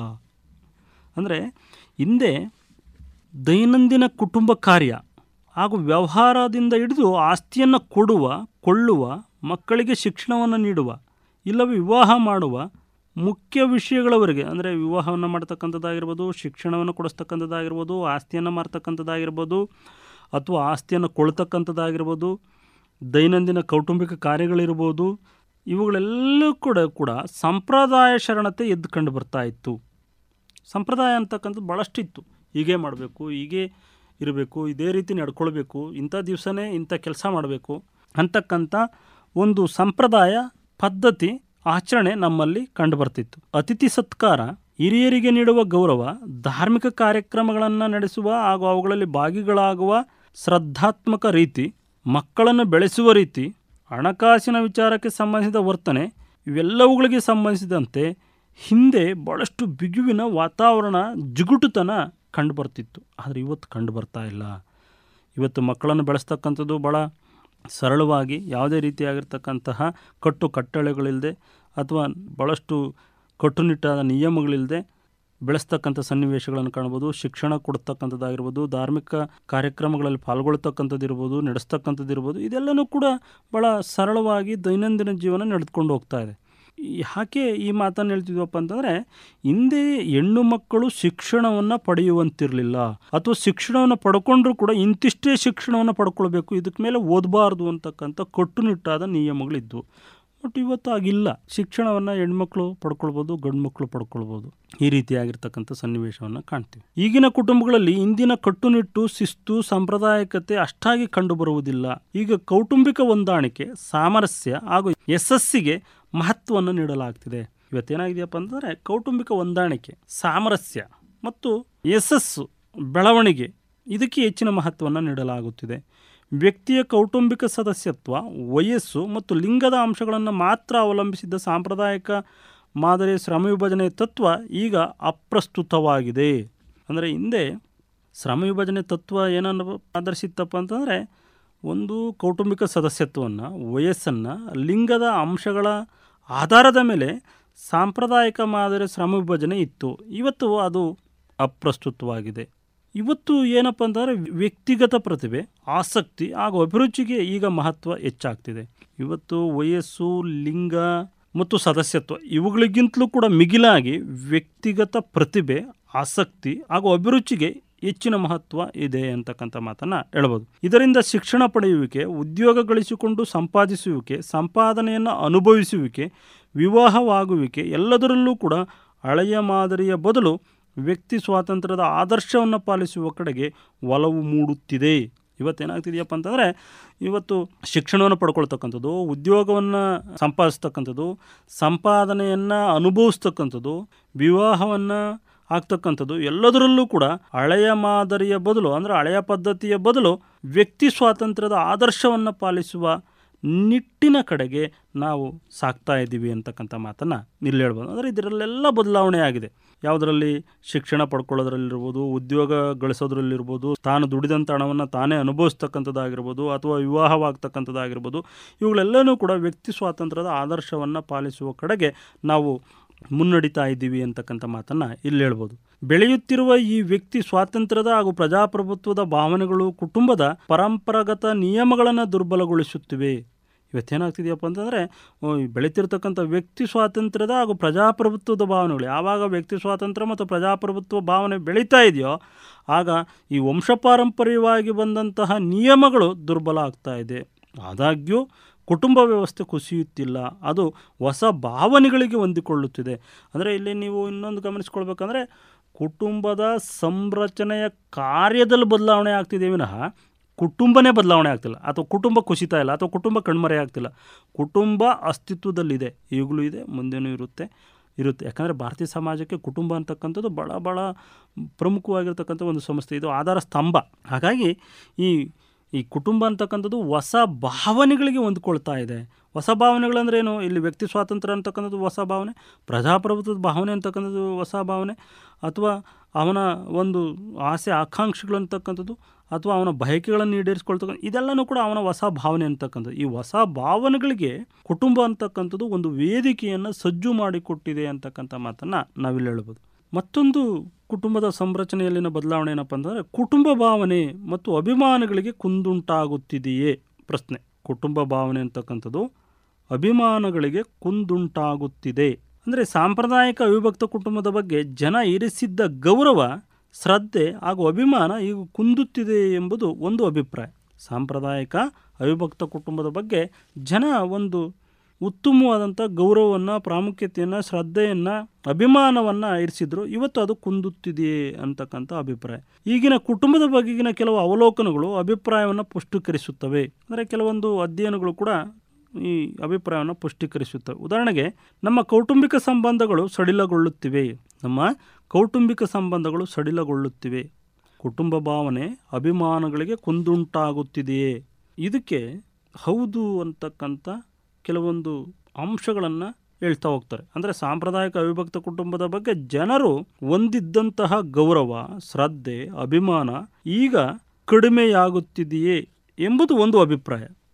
Speaker 2: ಅಂದರೆ ಹಿಂದೆ ದೈನಂದಿನ ಕುಟುಂಬ ಕಾರ್ಯ ಹಾಗೂ ವ್ಯವಹಾರದಿಂದ ಹಿಡಿದು ಆಸ್ತಿಯನ್ನು ಕೊಡುವ ಕೊಳ್ಳುವ ಮಕ್ಕಳಿಗೆ ಶಿಕ್ಷಣವನ್ನು ನೀಡುವ ಇಲ್ಲವೇ ವಿವಾಹ ಮಾಡುವ ಮುಖ್ಯ ವಿಷಯಗಳವರೆಗೆ ಅಂದರೆ ವಿವಾಹವನ್ನು ಮಾಡ್ತಕ್ಕಂಥದ್ದಾಗಿರ್ಬೋದು ಶಿಕ್ಷಣವನ್ನು ಕೊಡಿಸ್ತಕ್ಕಂಥದ್ದಾಗಿರ್ಬೋದು ಆಸ್ತಿಯನ್ನು ಮಾರ್ತಕ್ಕಂಥದ್ದಾಗಿರ್ಬೋದು ಅಥವಾ ಆಸ್ತಿಯನ್ನು ಕೊಳ್ತಕ್ಕಂಥದ್ದಾಗಿರ್ಬೋದು ದೈನಂದಿನ ಕೌಟುಂಬಿಕ ಕಾರ್ಯಗಳಿರ್ಬೋದು ಇವುಗಳೆಲ್ಲೂ ಕೂಡ ಕೂಡ ಸಂಪ್ರದಾಯ ಶರಣತೆ ಎದ್ದು ಕಂಡು ಬರ್ತಾ ಇತ್ತು ಸಂಪ್ರದಾಯ ಅಂತಕ್ಕಂಥದ್ದು ಭಾಳಷ್ಟು ಇತ್ತು ಹೀಗೆ ಮಾಡಬೇಕು ಹೀಗೆ ಇರಬೇಕು ಇದೇ ರೀತಿ ನಡ್ಕೊಳ್ಬೇಕು ಇಂಥ ದಿವಸನೇ ಇಂಥ ಕೆಲಸ ಮಾಡಬೇಕು ಅಂತಕ್ಕಂಥ ಒಂದು ಸಂಪ್ರದಾಯ ಪದ್ಧತಿ ಆಚರಣೆ ನಮ್ಮಲ್ಲಿ ಕಂಡುಬರ್ತಿತ್ತು ಅತಿಥಿ ಸತ್ಕಾರ ಹಿರಿಯರಿಗೆ ನೀಡುವ ಗೌರವ ಧಾರ್ಮಿಕ ಕಾರ್ಯಕ್ರಮಗಳನ್ನು ನಡೆಸುವ ಹಾಗೂ ಅವುಗಳಲ್ಲಿ ಭಾಗಿಗಳಾಗುವ ಶ್ರದ್ಧಾತ್ಮಕ ರೀತಿ ಮಕ್ಕಳನ್ನು ಬೆಳೆಸುವ ರೀತಿ ಹಣಕಾಸಿನ ವಿಚಾರಕ್ಕೆ ಸಂಬಂಧಿಸಿದ ವರ್ತನೆ ಇವೆಲ್ಲವುಗಳಿಗೆ ಸಂಬಂಧಿಸಿದಂತೆ ಹಿಂದೆ ಭಾಳಷ್ಟು ಬಿಗುವಿನ ವಾತಾವರಣ ಜಿಗುಟುತನ ಕಂಡುಬರ್ತಿತ್ತು ಆದರೆ ಇವತ್ತು ಕಂಡು ಬರ್ತಾ ಇಲ್ಲ ಇವತ್ತು ಮಕ್ಕಳನ್ನು ಬೆಳೆಸ್ತಕ್ಕಂಥದ್ದು ಭಾಳ ಸರಳವಾಗಿ ಯಾವುದೇ ರೀತಿಯಾಗಿರ್ತಕ್ಕಂತಹ ಕಟ್ಟು ಕಟ್ಟಳೆಗಳಿಲ್ಲದೆ ಅಥವಾ ಭಾಳಷ್ಟು ಕಟ್ಟುನಿಟ್ಟಾದ ನಿಯಮಗಳಿಲ್ಲದೆ ಬೆಳೆಸ್ತಕ್ಕಂಥ ಸನ್ನಿವೇಶಗಳನ್ನು ಕಾಣ್ಬೋದು ಶಿಕ್ಷಣ ಕೊಡ್ತಕ್ಕಂಥದ್ದಾಗಿರ್ಬೋದು ಧಾರ್ಮಿಕ ಕಾರ್ಯಕ್ರಮಗಳಲ್ಲಿ ಪಾಲ್ಗೊಳ್ತಕ್ಕಂಥದ್ದು ಇರ್ಬೋದು ನಡೆಸ್ತಕ್ಕಂಥದ್ದು ಇರ್ಬೋದು ಇದೆಲ್ಲನೂ ಕೂಡ ಭಾಳ ಸರಳವಾಗಿ ದೈನಂದಿನ ಜೀವನ ನಡೆದುಕೊಂಡು ಹೋಗ್ತಾ ಇದೆ ಯಾಕೆ ಈ ಮಾತನ್ನು ಹೇಳ್ತಿದ್ವಪ್ಪ ಅಂತಂದರೆ ಹಿಂದೆ ಹೆಣ್ಣು ಮಕ್ಕಳು ಶಿಕ್ಷಣವನ್ನು ಪಡೆಯುವಂತಿರಲಿಲ್ಲ ಅಥವಾ ಶಿಕ್ಷಣವನ್ನು ಪಡ್ಕೊಂಡ್ರೂ ಕೂಡ ಇಂತಿಷ್ಟೇ ಶಿಕ್ಷಣವನ್ನು ಪಡ್ಕೊಳ್ಬೇಕು ಇದಕ್ಕೆ ಮೇಲೆ ಓದಬಾರ್ದು ಅಂತಕ್ಕಂಥ ಕಟ್ಟುನಿಟ್ಟಾದ ನಿಯಮಗಳಿದ್ವು ಬಟ್ ಇವತ್ತು ಆಗಿಲ್ಲ ಶಿಕ್ಷಣವನ್ನು ಹೆಣ್ಮಕ್ಳು ಪಡ್ಕೊಳ್ಬೋದು ಗಂಡು ಮಕ್ಕಳು ಪಡ್ಕೊಳ್ಬೋದು ಈ ರೀತಿಯಾಗಿರ್ತಕ್ಕಂಥ ಸನ್ನಿವೇಶವನ್ನು ಕಾಣ್ತೀವಿ ಈಗಿನ ಕುಟುಂಬಗಳಲ್ಲಿ ಇಂದಿನ ಕಟ್ಟುನಿಟ್ಟು ಶಿಸ್ತು ಸಾಂಪ್ರದಾಯಿಕತೆ ಅಷ್ಟಾಗಿ ಕಂಡುಬರುವುದಿಲ್ಲ ಈಗ ಕೌಟುಂಬಿಕ ಹೊಂದಾಣಿಕೆ ಸಾಮರಸ್ಯ ಹಾಗೂ ಯಶಸ್ಸಿಗೆ ಮಹತ್ವವನ್ನು ನೀಡಲಾಗ್ತಿದೆ ಇವತ್ತೇನಾಗಿದೆಯಪ್ಪ ಅಂತಂದರೆ ಕೌಟುಂಬಿಕ ಹೊಂದಾಣಿಕೆ ಸಾಮರಸ್ಯ ಮತ್ತು ಯಶಸ್ಸು ಬೆಳವಣಿಗೆ ಇದಕ್ಕೆ ಹೆಚ್ಚಿನ ಮಹತ್ವವನ್ನು ನೀಡಲಾಗುತ್ತಿದೆ ವ್ಯಕ್ತಿಯ ಕೌಟುಂಬಿಕ ಸದಸ್ಯತ್ವ ವಯಸ್ಸು ಮತ್ತು ಲಿಂಗದ ಅಂಶಗಳನ್ನು ಮಾತ್ರ ಅವಲಂಬಿಸಿದ್ದ ಸಾಂಪ್ರದಾಯಿಕ ಮಾದರಿಯ ಶ್ರಮ ವಿಭಜನೆ ತತ್ವ ಈಗ ಅಪ್ರಸ್ತುತವಾಗಿದೆ ಅಂದರೆ ಹಿಂದೆ ಶ್ರಮ ವಿಭಜನೆ ತತ್ವ ಏನನ್ನು ಆಧರಿಸಿತ್ತಪ್ಪ ಅಂತಂದರೆ ಒಂದು ಕೌಟುಂಬಿಕ ಸದಸ್ಯತ್ವವನ್ನು ವಯಸ್ಸನ್ನು ಲಿಂಗದ ಅಂಶಗಳ ಆಧಾರದ ಮೇಲೆ ಸಾಂಪ್ರದಾಯಿಕ ಮಾದರಿಯ ಶ್ರಮ ವಿಭಜನೆ ಇತ್ತು ಇವತ್ತು ಅದು ಅಪ್ರಸ್ತುತವಾಗಿದೆ ಇವತ್ತು ಏನಪ್ಪ ಅಂತಂದರೆ ವ್ಯಕ್ತಿಗತ ಪ್ರತಿಭೆ ಆಸಕ್ತಿ ಹಾಗೂ ಅಭಿರುಚಿಗೆ ಈಗ ಮಹತ್ವ ಹೆಚ್ಚಾಗ್ತಿದೆ ಇವತ್ತು ವಯಸ್ಸು ಲಿಂಗ ಮತ್ತು ಸದಸ್ಯತ್ವ ಇವುಗಳಿಗಿಂತಲೂ ಕೂಡ ಮಿಗಿಲಾಗಿ ವ್ಯಕ್ತಿಗತ ಪ್ರತಿಭೆ ಆಸಕ್ತಿ ಹಾಗೂ ಅಭಿರುಚಿಗೆ ಹೆಚ್ಚಿನ ಮಹತ್ವ ಇದೆ ಅಂತಕ್ಕಂಥ ಮಾತನ್ನು ಹೇಳ್ಬೋದು ಇದರಿಂದ ಶಿಕ್ಷಣ ಪಡೆಯುವಿಕೆ ಉದ್ಯೋಗ ಗಳಿಸಿಕೊಂಡು ಸಂಪಾದಿಸುವಿಕೆ ಸಂಪಾದನೆಯನ್ನು ಅನುಭವಿಸುವಿಕೆ ವಿವಾಹವಾಗುವಿಕೆ ಎಲ್ಲದರಲ್ಲೂ ಕೂಡ ಹಳೆಯ ಮಾದರಿಯ ಬದಲು ವ್ಯಕ್ತಿ ಸ್ವಾತಂತ್ರ್ಯದ ಆದರ್ಶವನ್ನು ಪಾಲಿಸುವ ಕಡೆಗೆ ಒಲವು ಮೂಡುತ್ತಿದೆ ಇವತ್ತೇನಾಗ್ತಿದೆಯಪ್ಪ ಅಂತಂದರೆ ಇವತ್ತು ಶಿಕ್ಷಣವನ್ನು ಪಡ್ಕೊಳ್ತಕ್ಕಂಥದ್ದು ಉದ್ಯೋಗವನ್ನು ಸಂಪಾದಿಸ್ತಕ್ಕಂಥದ್ದು ಸಂಪಾದನೆಯನ್ನು ಅನುಭವಿಸ್ತಕ್ಕಂಥದ್ದು ವಿವಾಹವನ್ನು ಆಗ್ತಕ್ಕಂಥದ್ದು ಎಲ್ಲದರಲ್ಲೂ ಕೂಡ ಹಳೆಯ ಮಾದರಿಯ ಬದಲು ಅಂದರೆ ಹಳೆಯ ಪದ್ಧತಿಯ ಬದಲು ವ್ಯಕ್ತಿ ಸ್ವಾತಂತ್ರ್ಯದ ಆದರ್ಶವನ್ನು ಪಾಲಿಸುವ ನಿಟ್ಟಿನ ಕಡೆಗೆ ನಾವು ಸಾಕ್ತಾ ಇದ್ದೀವಿ ಅಂತಕ್ಕಂಥ ಮಾತನ್ನು ಇಲ್ಲಿ ಹೇಳ್ಬೋದು ಅಂದರೆ ಇದರಲ್ಲೆಲ್ಲ ಬದಲಾವಣೆ ಆಗಿದೆ ಯಾವುದರಲ್ಲಿ ಶಿಕ್ಷಣ ಪಡ್ಕೊಳ್ಳೋದ್ರಲ್ಲಿರ್ಬೋದು ಉದ್ಯೋಗ ಗಳಿಸೋದ್ರಲ್ಲಿರ್ಬೋದು ತಾನು ದುಡಿದಂಥ ಹಣವನ್ನು ತಾನೇ ಅನುಭವಿಸ್ತಕ್ಕಂಥದ್ದಾಗಿರ್ಬೋದು ಅಥವಾ ವಿವಾಹವಾಗ್ತಕ್ಕಂಥದ್ದಾಗಿರ್ಬೋದು ಇವುಗಳೆಲ್ಲನೂ ಕೂಡ ವ್ಯಕ್ತಿ ಸ್ವಾತಂತ್ರ್ಯದ ಆದರ್ಶವನ್ನು ಪಾಲಿಸುವ ಕಡೆಗೆ ನಾವು ಮುನ್ನಡಿತಾ ಇದ್ದೀವಿ ಅಂತಕ್ಕಂಥ ಮಾತನ್ನು ಇಲ್ಲಿ ಹೇಳ್ಬೋದು ಬೆಳೆಯುತ್ತಿರುವ ಈ ವ್ಯಕ್ತಿ ಸ್ವಾತಂತ್ರ್ಯದ ಹಾಗೂ ಪ್ರಜಾಪ್ರಭುತ್ವದ ಭಾವನೆಗಳು ಕುಟುಂಬದ ಪರಂಪರಾಗತ ನಿಯಮಗಳನ್ನು ದುರ್ಬಲಗೊಳಿಸುತ್ತಿವೆ ಇವತ್ತೇನಾಗ್ತಿದೆಯಪ್ಪ ಅಂತಂದರೆ ಬೆಳೀತಿರ್ತಕ್ಕಂಥ ವ್ಯಕ್ತಿ ಸ್ವಾತಂತ್ರ್ಯದ ಹಾಗೂ ಪ್ರಜಾಪ್ರಭುತ್ವದ ಭಾವನೆಗಳು ಯಾವಾಗ ವ್ಯಕ್ತಿ ಸ್ವಾತಂತ್ರ್ಯ ಮತ್ತು ಪ್ರಜಾಪ್ರಭುತ್ವ ಭಾವನೆ ಬೆಳೀತಾ ಇದೆಯೋ ಆಗ ಈ ವಂಶಪಾರಂಪರ್ಯವಾಗಿ ಬಂದಂತಹ ನಿಯಮಗಳು ದುರ್ಬಲ ಆಗ್ತಾ ಇದೆ ಆದಾಗ್ಯೂ ಕುಟುಂಬ ವ್ಯವಸ್ಥೆ ಕುಸಿಯುತ್ತಿಲ್ಲ ಅದು ಹೊಸ ಭಾವನೆಗಳಿಗೆ ಹೊಂದಿಕೊಳ್ಳುತ್ತಿದೆ ಅಂದರೆ ಇಲ್ಲಿ ನೀವು ಇನ್ನೊಂದು ಗಮನಿಸ್ಕೊಳ್ಬೇಕಂದ್ರೆ ಕುಟುಂಬದ ಸಂರಚನೆಯ ಕಾರ್ಯದಲ್ಲಿ ಬದಲಾವಣೆ ಆಗ್ತಿದೆ ವಿನಃ ಕುಟುಂಬನೇ ಬದಲಾವಣೆ ಆಗ್ತಿಲ್ಲ ಅಥವಾ ಕುಟುಂಬ ಕುಸಿತಾ ಇಲ್ಲ ಅಥವಾ ಕುಟುಂಬ ಕಣ್ಮರೆ ಆಗ್ತಿಲ್ಲ ಕುಟುಂಬ ಅಸ್ತಿತ್ವದಲ್ಲಿದೆ ಈಗಲೂ ಇದೆ ಮುಂದೆನೂ ಇರುತ್ತೆ ಇರುತ್ತೆ ಯಾಕಂದರೆ ಭಾರತೀಯ ಸಮಾಜಕ್ಕೆ ಕುಟುಂಬ ಅಂತಕ್ಕಂಥದ್ದು ಭಾಳ ಭಾಳ ಪ್ರಮುಖವಾಗಿರ್ತಕ್ಕಂಥ ಒಂದು ಸಂಸ್ಥೆ ಇದು ಆಧಾರ ಸ್ತಂಭ ಹಾಗಾಗಿ ಈ ಈ ಕುಟುಂಬ ಅಂತಕ್ಕಂಥದ್ದು ಹೊಸ ಭಾವನೆಗಳಿಗೆ ಹೊಂದ್ಕೊಳ್ತಾ ಇದೆ ಹೊಸ ಭಾವನೆಗಳಂದ್ರೆ ಏನು ಇಲ್ಲಿ ವ್ಯಕ್ತಿ ಸ್ವಾತಂತ್ರ್ಯ ಅಂತಕ್ಕಂಥದ್ದು ಹೊಸ ಭಾವನೆ ಪ್ರಜಾಪ್ರಭುತ್ವದ ಭಾವನೆ ಅಂತಕ್ಕಂಥದ್ದು ಹೊಸ ಭಾವನೆ ಅಥವಾ ಅವನ ಒಂದು ಆಸೆ ಆಕಾಂಕ್ಷೆಗಳು ಅಂತಕ್ಕಂಥದ್ದು ಅಥವಾ ಅವನ ಬಯಕೆಗಳನ್ನು ಈಡೇರಿಸ್ಕೊಳ್ತಕ್ಕಂಥ ಇದೆಲ್ಲನೂ ಕೂಡ ಅವನ ಹೊಸ ಭಾವನೆ ಅಂತಕ್ಕಂಥದ್ದು ಈ ಹೊಸ ಭಾವನೆಗಳಿಗೆ ಕುಟುಂಬ ಅಂತಕ್ಕಂಥದ್ದು ಒಂದು ವೇದಿಕೆಯನ್ನು ಸಜ್ಜು ಮಾಡಿಕೊಟ್ಟಿದೆ ಅಂತಕ್ಕಂಥ ಮಾತನ್ನು ನಾವಿಲ್ಲಿ ಹೇಳ್ಬೋದು ಮತ್ತೊಂದು ಕುಟುಂಬದ ಸಂರಚನೆಯಲ್ಲಿನ ಬದಲಾವಣೆ ಏನಪ್ಪ ಅಂತಂದರೆ ಕುಟುಂಬ ಭಾವನೆ ಮತ್ತು ಅಭಿಮಾನಗಳಿಗೆ ಕುಂದುಂಟಾಗುತ್ತಿದೆಯೇ ಪ್ರಶ್ನೆ ಕುಟುಂಬ ಭಾವನೆ ಅಂತಕ್ಕಂಥದ್ದು ಅಭಿಮಾನಗಳಿಗೆ ಕುಂದುಂಟಾಗುತ್ತಿದೆ ಅಂದರೆ ಸಾಂಪ್ರದಾಯಿಕ ಅವಿಭಕ್ತ ಕುಟುಂಬದ ಬಗ್ಗೆ ಜನ ಇರಿಸಿದ್ದ ಗೌರವ ಶ್ರದ್ಧೆ ಹಾಗೂ ಅಭಿಮಾನ ಈಗ ಕುಂದುತ್ತಿದೆ ಎಂಬುದು ಒಂದು ಅಭಿಪ್ರಾಯ ಸಾಂಪ್ರದಾಯಿಕ ಅವಿಭಕ್ತ ಕುಟುಂಬದ ಬಗ್ಗೆ ಜನ ಒಂದು ಉತ್ತಮವಾದಂಥ ಗೌರವವನ್ನು ಪ್ರಾಮುಖ್ಯತೆಯನ್ನು ಶ್ರದ್ಧೆಯನ್ನು ಅಭಿಮಾನವನ್ನು ಇರಿಸಿದ್ರು ಇವತ್ತು ಅದು ಕುಂದುತ್ತಿದೆಯೇ ಅಂತಕ್ಕಂಥ ಅಭಿಪ್ರಾಯ ಈಗಿನ ಕುಟುಂಬದ ಬಗೆಗಿನ ಕೆಲವು ಅವಲೋಕನಗಳು ಅಭಿಪ್ರಾಯವನ್ನು ಪುಷ್ಟೀಕರಿಸುತ್ತವೆ ಅಂದರೆ ಕೆಲವೊಂದು ಅಧ್ಯಯನಗಳು ಕೂಡ ಈ ಅಭಿಪ್ರಾಯವನ್ನು ಪುಷ್ಟೀಕರಿಸುತ್ತವೆ ಉದಾಹರಣೆಗೆ ನಮ್ಮ ಕೌಟುಂಬಿಕ ಸಂಬಂಧಗಳು ಸಡಿಲಗೊಳ್ಳುತ್ತಿವೆ ನಮ್ಮ ಕೌಟುಂಬಿಕ ಸಂಬಂಧಗಳು ಸಡಿಲಗೊಳ್ಳುತ್ತಿವೆ ಕುಟುಂಬ ಭಾವನೆ ಅಭಿಮಾನಗಳಿಗೆ ಕುಂದುಂಟಾಗುತ್ತಿದೆಯೇ ಇದಕ್ಕೆ ಹೌದು ಅಂತಕ್ಕಂಥ ಕೆಲವೊಂದು ಅಂಶಗಳನ್ನು ಹೇಳ್ತಾ ಹೋಗ್ತಾರೆ ಅಂದರೆ ಸಾಂಪ್ರದಾಯಿಕ ಅವಿಭಕ್ತ ಕುಟುಂಬದ ಬಗ್ಗೆ ಜನರು ಹೊಂದಿದ್ದಂತಹ ಗೌರವ ಶ್ರದ್ಧೆ ಅಭಿಮಾನ ಈಗ ಕಡಿಮೆಯಾಗುತ್ತಿದೆಯೇ ಎಂಬುದು ಒಂದು ಅಭಿಪ್ರಾಯ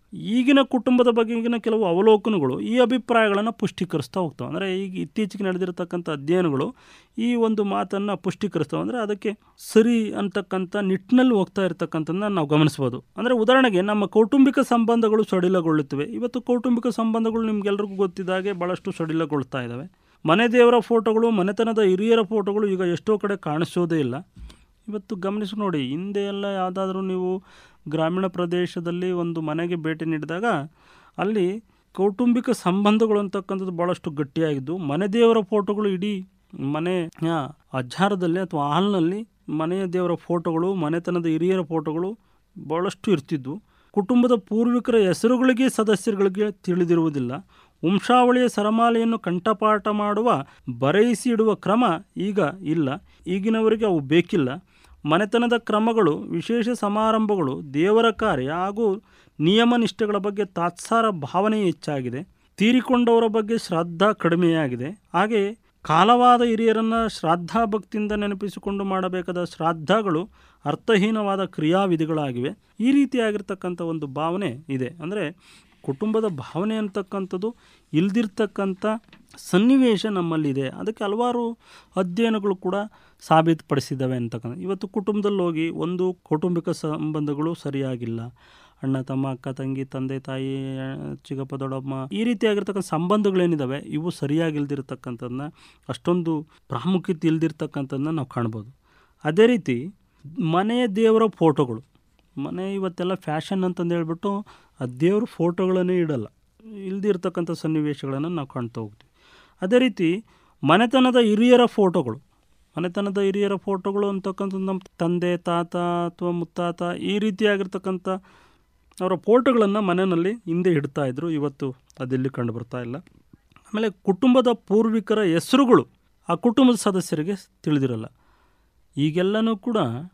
Speaker 2: ಈಗಿನ ಕುಟುಂಬದ ಬಗೆಗಿನ ಕೆಲವು ಅವಲೋಕನಗಳು ಈ ಅಭಿಪ್ರಾಯಗಳನ್ನು ಪುಷ್ಟೀಕರಿಸ್ತಾ ಹೋಗ್ತವೆ ಅಂದರೆ ಈಗ ಇತ್ತೀಚೆಗೆ ನಡೆದಿರತಕ್ಕಂಥ ಅಧ್ಯಯನಗಳು ಈ ಒಂದು ಮಾತನ್ನು ಪುಷ್ಟೀಕರಿಸ್ತವೆ ಅಂದರೆ ಅದಕ್ಕೆ ಸರಿ ಅಂತಕ್ಕಂಥ ನಿಟ್ಟಿನಲ್ಲಿ ಹೋಗ್ತಾ ಇರತಕ್ಕಂಥದ್ದನ್ನ ನಾವು ಗಮನಿಸ್ಬೋದು ಅಂದರೆ ಉದಾಹರಣೆಗೆ ನಮ್ಮ ಕೌಟುಂಬಿಕ ಸಂಬಂಧಗಳು ಸಡಿಲಗೊಳ್ಳುತ್ತವೆ ಇವತ್ತು ಕೌಟುಂಬಿಕ ಸಂಬಂಧಗಳು ನಿಮ್ಗೆಲ್ರಿಗೂ ಗೊತ್ತಿದ್ದಾಗೆ ಭಾಳಷ್ಟು ಸಡಿಲಗೊಳ್ತಾ ಇದ್ದಾವೆ ಮನೆ ದೇವರ ಫೋಟೋಗಳು ಮನೆತನದ ಹಿರಿಯರ ಫೋಟೋಗಳು ಈಗ ಎಷ್ಟೋ ಕಡೆ ಕಾಣಿಸೋದೇ ಇಲ್ಲ ಇವತ್ತು ಗಮನಿಸಿ ನೋಡಿ ಹಿಂದೆ ಎಲ್ಲ ಯಾವುದಾದ್ರೂ ನೀವು ಗ್ರಾಮೀಣ ಪ್ರದೇಶದಲ್ಲಿ ಒಂದು ಮನೆಗೆ ಭೇಟಿ ನೀಡಿದಾಗ ಅಲ್ಲಿ ಕೌಟುಂಬಿಕ ಸಂಬಂಧಗಳು ಅಂತಕ್ಕಂಥದ್ದು ಭಾಳಷ್ಟು ಗಟ್ಟಿಯಾಗಿದ್ದು ಮನೆ ದೇವರ ಫೋಟೋಗಳು ಇಡೀ ಮನೆ ಅಜ್ಜಾರದಲ್ಲಿ ಅಥವಾ ಹಾಲ್ನಲ್ಲಿ ಮನೆಯ ದೇವರ ಫೋಟೋಗಳು ಮನೆತನದ ಹಿರಿಯರ ಫೋಟೋಗಳು ಭಾಳಷ್ಟು ಇರ್ತಿದ್ವು ಕುಟುಂಬದ ಪೂರ್ವಿಕರ ಹೆಸರುಗಳಿಗೆ ಸದಸ್ಯರುಗಳಿಗೆ ತಿಳಿದಿರುವುದಿಲ್ಲ ವಂಶಾವಳಿಯ ಸರಮಾಲೆಯನ್ನು ಕಂಠಪಾಠ ಮಾಡುವ ಬರೆಯಿಸಿ ಇಡುವ ಕ್ರಮ ಈಗ ಇಲ್ಲ ಈಗಿನವರಿಗೆ ಅವು ಬೇಕಿಲ್ಲ ಮನೆತನದ ಕ್ರಮಗಳು ವಿಶೇಷ ಸಮಾರಂಭಗಳು ದೇವರ ಕಾರ್ಯ ಹಾಗೂ ನಿಯಮ ನಿಷ್ಠೆಗಳ ಬಗ್ಗೆ ತಾತ್ಸಾರ ಭಾವನೆ ಹೆಚ್ಚಾಗಿದೆ ತೀರಿಕೊಂಡವರ ಬಗ್ಗೆ ಶ್ರದ್ಧಾ ಕಡಿಮೆಯಾಗಿದೆ ಹಾಗೆ ಕಾಲವಾದ ಹಿರಿಯರನ್ನು ಶ್ರಾದ್ದ ಭಕ್ತಿಯಿಂದ ನೆನಪಿಸಿಕೊಂಡು ಮಾಡಬೇಕಾದ ಶ್ರಾದ್ದಗಳು ಅರ್ಥಹೀನವಾದ ಕ್ರಿಯಾವಿಧಿಗಳಾಗಿವೆ ಈ ರೀತಿಯಾಗಿರ್ತಕ್ಕಂಥ ಒಂದು ಭಾವನೆ ಇದೆ ಅಂದರೆ ಕುಟುಂಬದ ಭಾವನೆ ಅಂತಕ್ಕಂಥದ್ದು ಇಲ್ದಿರ್ತಕ್ಕಂಥ ಸನ್ನಿವೇಶ ನಮ್ಮಲ್ಲಿದೆ ಅದಕ್ಕೆ ಹಲವಾರು ಅಧ್ಯಯನಗಳು ಕೂಡ ಸಾಬೀತುಪಡಿಸಿದ್ದಾವೆ ಅಂತಕ್ಕಂಥ ಇವತ್ತು ಕುಟುಂಬದಲ್ಲಿ ಹೋಗಿ ಒಂದು ಕೌಟುಂಬಿಕ ಸಂಬಂಧಗಳು ಸರಿಯಾಗಿಲ್ಲ ಅಣ್ಣ ತಮ್ಮ ಅಕ್ಕ ತಂಗಿ ತಂದೆ ತಾಯಿ ಚಿಕ್ಕಪ್ಪ ದೊಡ್ಡಮ್ಮ ಈ ರೀತಿಯಾಗಿರ್ತಕ್ಕಂಥ ಸಂಬಂಧಗಳೇನಿದ್ದಾವೆ ಇವು ಸರಿಯಾಗಿಲ್ದಿರ್ತಕ್ಕಂಥದ್ದನ್ನ ಅಷ್ಟೊಂದು ಪ್ರಾಮುಖ್ಯತೆ ಇಲ್ದಿರ್ತಕ್ಕಂಥದ್ದನ್ನ ನಾವು ಕಾಣ್ಬೋದು ಅದೇ ರೀತಿ ಮನೆಯ ದೇವರ ಫೋಟೋಗಳು ಮನೆ ಇವತ್ತೆಲ್ಲ ಫ್ಯಾಷನ್ ಅಂತಂದು ಹೇಳ್ಬಿಟ್ಟು ಆ ದೇವ್ರ ಫೋಟೋಗಳನ್ನೇ ಇಡಲ್ಲ ಇಲ್ದಿರ್ತಕ್ಕಂಥ ಸನ್ನಿವೇಶಗಳನ್ನು ನಾವು ಕಾಣ್ತಾ ಹೋಗ್ತೀವಿ ಅದೇ ರೀತಿ ಮನೆತನದ ಹಿರಿಯರ ಫೋಟೋಗಳು ಮನೆತನದ ಹಿರಿಯರ ಫೋಟೋಗಳು ಅಂತಕ್ಕಂಥದ್ದು ನಮ್ಮ ತಂದೆ ತಾತ ಅಥವಾ ಮುತ್ತಾತ ಈ ರೀತಿಯಾಗಿರ್ತಕ್ಕಂಥ ಅವರ ಫೋಟೋಗಳನ್ನು ಮನೆಯಲ್ಲಿ ಹಿಂದೆ ಇಡ್ತಾ ಇದ್ರು ಇವತ್ತು ಅದೆಲ್ಲಿ ಕಂಡು ಬರ್ತಾ ಇಲ್ಲ ಆಮೇಲೆ ಕುಟುಂಬದ ಪೂರ್ವಿಕರ ಹೆಸರುಗಳು ಆ ಕುಟುಂಬದ ಸದಸ್ಯರಿಗೆ ತಿಳಿದಿರಲ್ಲ ಈಗೆಲ್ಲನೂ ಕೂಡ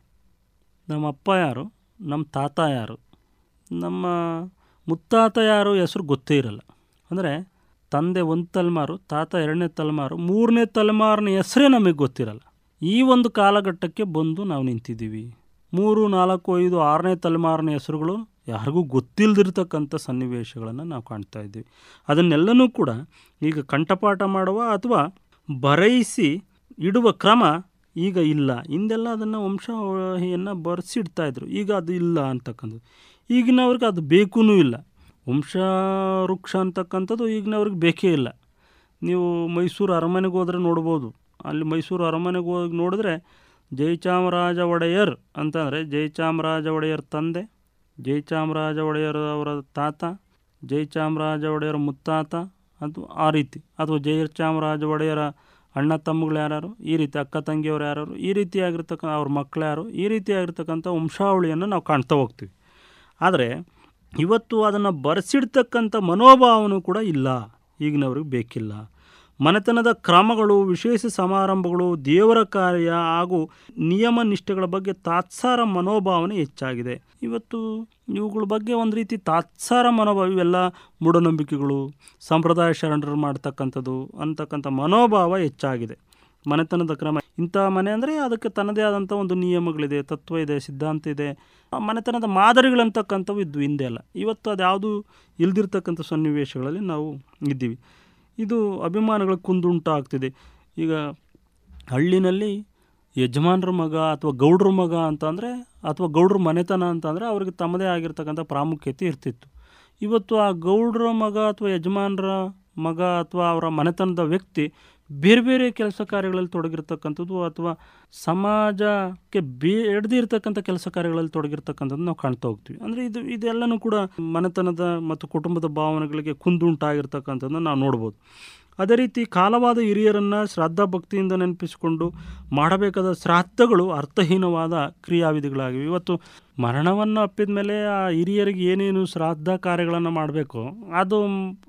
Speaker 2: ನಮ್ಮ ಅಪ್ಪ ಯಾರು ನಮ್ಮ ತಾತ ಯಾರು ನಮ್ಮ ಮುತ್ತಾತ ಯಾರು ಹೆಸರು ಗೊತ್ತೇ ಇರಲ್ಲ ಅಂದರೆ ತಂದೆ ಒಂದು ತಲೆಮಾರು ತಾತ ಎರಡನೇ ತಲೆಮಾರು ಮೂರನೇ ತಲೆಮಾರಿನ ಹೆಸರೇ ನಮಗೆ ಗೊತ್ತಿರಲ್ಲ ಈ ಒಂದು ಕಾಲಘಟ್ಟಕ್ಕೆ ಬಂದು ನಾವು ನಿಂತಿದ್ದೀವಿ ಮೂರು ನಾಲ್ಕು ಐದು ಆರನೇ ತಲೆಮಾರಿನ ಹೆಸರುಗಳು ಯಾರಿಗೂ ಗೊತ್ತಿಲ್ಲದಿರ್ತಕ್ಕಂಥ ಸನ್ನಿವೇಶಗಳನ್ನು ನಾವು ಕಾಣ್ತಾ ಇದ್ದೀವಿ ಅದನ್ನೆಲ್ಲನೂ ಕೂಡ ಈಗ ಕಂಠಪಾಠ ಮಾಡುವ ಅಥವಾ ಬರೆಯಿಸಿ ಇಡುವ ಕ್ರಮ ಈಗ ಇಲ್ಲ ಹಿಂದೆಲ್ಲ ಅದನ್ನು ವಂಶವಾಹಿಯನ್ನು ಬರೆಸಿಡ್ತಾ ಇದ್ರು ಈಗ ಅದು ಇಲ್ಲ ಅಂತಕ್ಕಂಥದ್ದು ಈಗಿನವ್ರಿಗೆ ಅದು ಬೇಕೂ ಇಲ್ಲ ವಂಶ ವೃಕ್ಷ ಅಂತಕ್ಕಂಥದ್ದು ಈಗಿನವ್ರಿಗೆ ಬೇಕೇ ಇಲ್ಲ ನೀವು ಮೈಸೂರು ಅರಮನೆಗೆ ಹೋದರೆ ನೋಡ್ಬೋದು ಅಲ್ಲಿ ಮೈಸೂರು ಅರಮನೆಗೆ ಹೋಗಿ ನೋಡಿದ್ರೆ ಜಯಚಾಮರಾಜ ಒಡೆಯರ್ ಅಂತಂದರೆ ಜಯಚಾಮರಾಜ ಒಡೆಯರ್ ತಂದೆ ಜಯಚಾಮರಾಜ ಒಡೆಯರ್ ಅವರ ತಾತ ಜಯಚಾಮರಾಜ ಒಡೆಯರ ಮುತ್ತಾತ ಅದು ಆ ರೀತಿ ಅಥವಾ ಜಯಚಾಮರಾಜ ಒಡೆಯರ ಅಣ್ಣ ತಮ್ಮಗಳು ಯಾರು ಈ ರೀತಿ ಅಕ್ಕ ತಂಗಿಯವರು ಯಾರು ಈ ರೀತಿಯಾಗಿರ್ತಕ್ಕಂಥ ಅವ್ರ ಮಕ್ಕಳು ಯಾರು ಈ ರೀತಿಯಾಗಿರ್ತಕ್ಕಂಥ ವಂಶಾವಳಿಯನ್ನು ನಾವು ಕಾಣ್ತಾ ಹೋಗ್ತೀವಿ ಆದರೆ ಇವತ್ತು ಅದನ್ನು ಬರೆಸಿಡ್ತಕ್ಕಂಥ ಮನೋಭಾವನೂ ಕೂಡ ಇಲ್ಲ ಈಗಿನವ್ರಿಗೆ ಬೇಕಿಲ್ಲ ಮನೆತನದ ಕ್ರಮಗಳು ವಿಶೇಷ ಸಮಾರಂಭಗಳು ದೇವರ ಕಾರ್ಯ ಹಾಗೂ ನಿಯಮ ನಿಷ್ಠೆಗಳ ಬಗ್ಗೆ ತಾತ್ಸಾರ ಮನೋಭಾವನೆ ಹೆಚ್ಚಾಗಿದೆ ಇವತ್ತು ಇವುಗಳ ಬಗ್ಗೆ ಒಂದು ರೀತಿ ತಾತ್ಸಾರ ಮನೋಭಾವ ಇವೆಲ್ಲ ಮೂಢನಂಬಿಕೆಗಳು ಸಂಪ್ರದಾಯ ಶರಣರು ಮಾಡ್ತಕ್ಕಂಥದ್ದು ಅಂತಕ್ಕಂಥ ಮನೋಭಾವ ಹೆಚ್ಚಾಗಿದೆ ಮನೆತನದ ಕ್ರಮ ಇಂಥ ಮನೆ ಅಂದರೆ ಅದಕ್ಕೆ ತನ್ನದೇ ಆದಂಥ ಒಂದು ನಿಯಮಗಳಿದೆ ತತ್ವ ಇದೆ ಸಿದ್ಧಾಂತ ಇದೆ ಆ ಮನೆತನದ ಮಾದರಿಗಳಂತಕ್ಕಂಥವು ಇದ್ವು ಹಿಂದೆ ಅಲ್ಲ ಇವತ್ತು ಅದು ಯಾವುದು ಇಲ್ದಿರ್ತಕ್ಕಂಥ ಸನ್ನಿವೇಶಗಳಲ್ಲಿ ನಾವು ಇದ್ದೀವಿ ಇದು ಅಭಿಮಾನಗಳ ಕುಂದುಂಟಾಗ್ತಿದೆ ಈಗ ಹಳ್ಳಿನಲ್ಲಿ ಯಜಮಾನ್ರ ಮಗ ಅಥವಾ ಗೌಡ್ರ ಮಗ ಅಂತಂದರೆ ಅಥವಾ ಗೌಡ್ರ ಮನೆತನ ಅಂತಂದರೆ ಅವ್ರಿಗೆ ತಮ್ಮದೇ ಆಗಿರ್ತಕ್ಕಂಥ ಪ್ರಾಮುಖ್ಯತೆ ಇರ್ತಿತ್ತು ಇವತ್ತು ಆ ಗೌಡ್ರ ಮಗ ಅಥವಾ ಯಜಮಾನ್ರ ಮಗ ಅಥವಾ ಅವರ ಮನೆತನದ ವ್ಯಕ್ತಿ ಬೇರೆ ಬೇರೆ ಕೆಲಸ ಕಾರ್ಯಗಳಲ್ಲಿ ತೊಡಗಿರ್ತಕ್ಕಂಥದ್ದು ಅಥವಾ ಸಮಾಜಕ್ಕೆ ಬೇಡದೇ ಇರತಕ್ಕಂಥ ಕೆಲಸ ಕಾರ್ಯಗಳಲ್ಲಿ ತೊಡಗಿರ್ತಕ್ಕಂಥದ್ದು ನಾವು ಕಾಣ್ತಾ ಹೋಗ್ತೀವಿ ಅಂದರೆ ಇದು ಇದೆಲ್ಲನೂ ಕೂಡ ಮನೆತನದ ಮತ್ತು ಕುಟುಂಬದ ಭಾವನೆಗಳಿಗೆ ಕುಂದುಂಟಾಗಿರ್ತಕ್ಕಂಥದ್ದನ್ನು ನಾವು ನೋಡ್ಬೋದು ಅದೇ ರೀತಿ ಕಾಲವಾದ ಹಿರಿಯರನ್ನು ಶ್ರದ್ಧಾ ಭಕ್ತಿಯಿಂದ ನೆನಪಿಸಿಕೊಂಡು ಮಾಡಬೇಕಾದ ಶ್ರಾದ್ದಗಳು ಅರ್ಥಹೀನವಾದ ಕ್ರಿಯಾವಿಧಿಗಳಾಗಿವೆ ಇವತ್ತು ಮರಣವನ್ನು ಅಪ್ಪಿದ ಮೇಲೆ ಆ ಹಿರಿಯರಿಗೆ ಏನೇನು ಶ್ರಾದ್ದ ಕಾರ್ಯಗಳನ್ನು ಮಾಡಬೇಕು ಅದು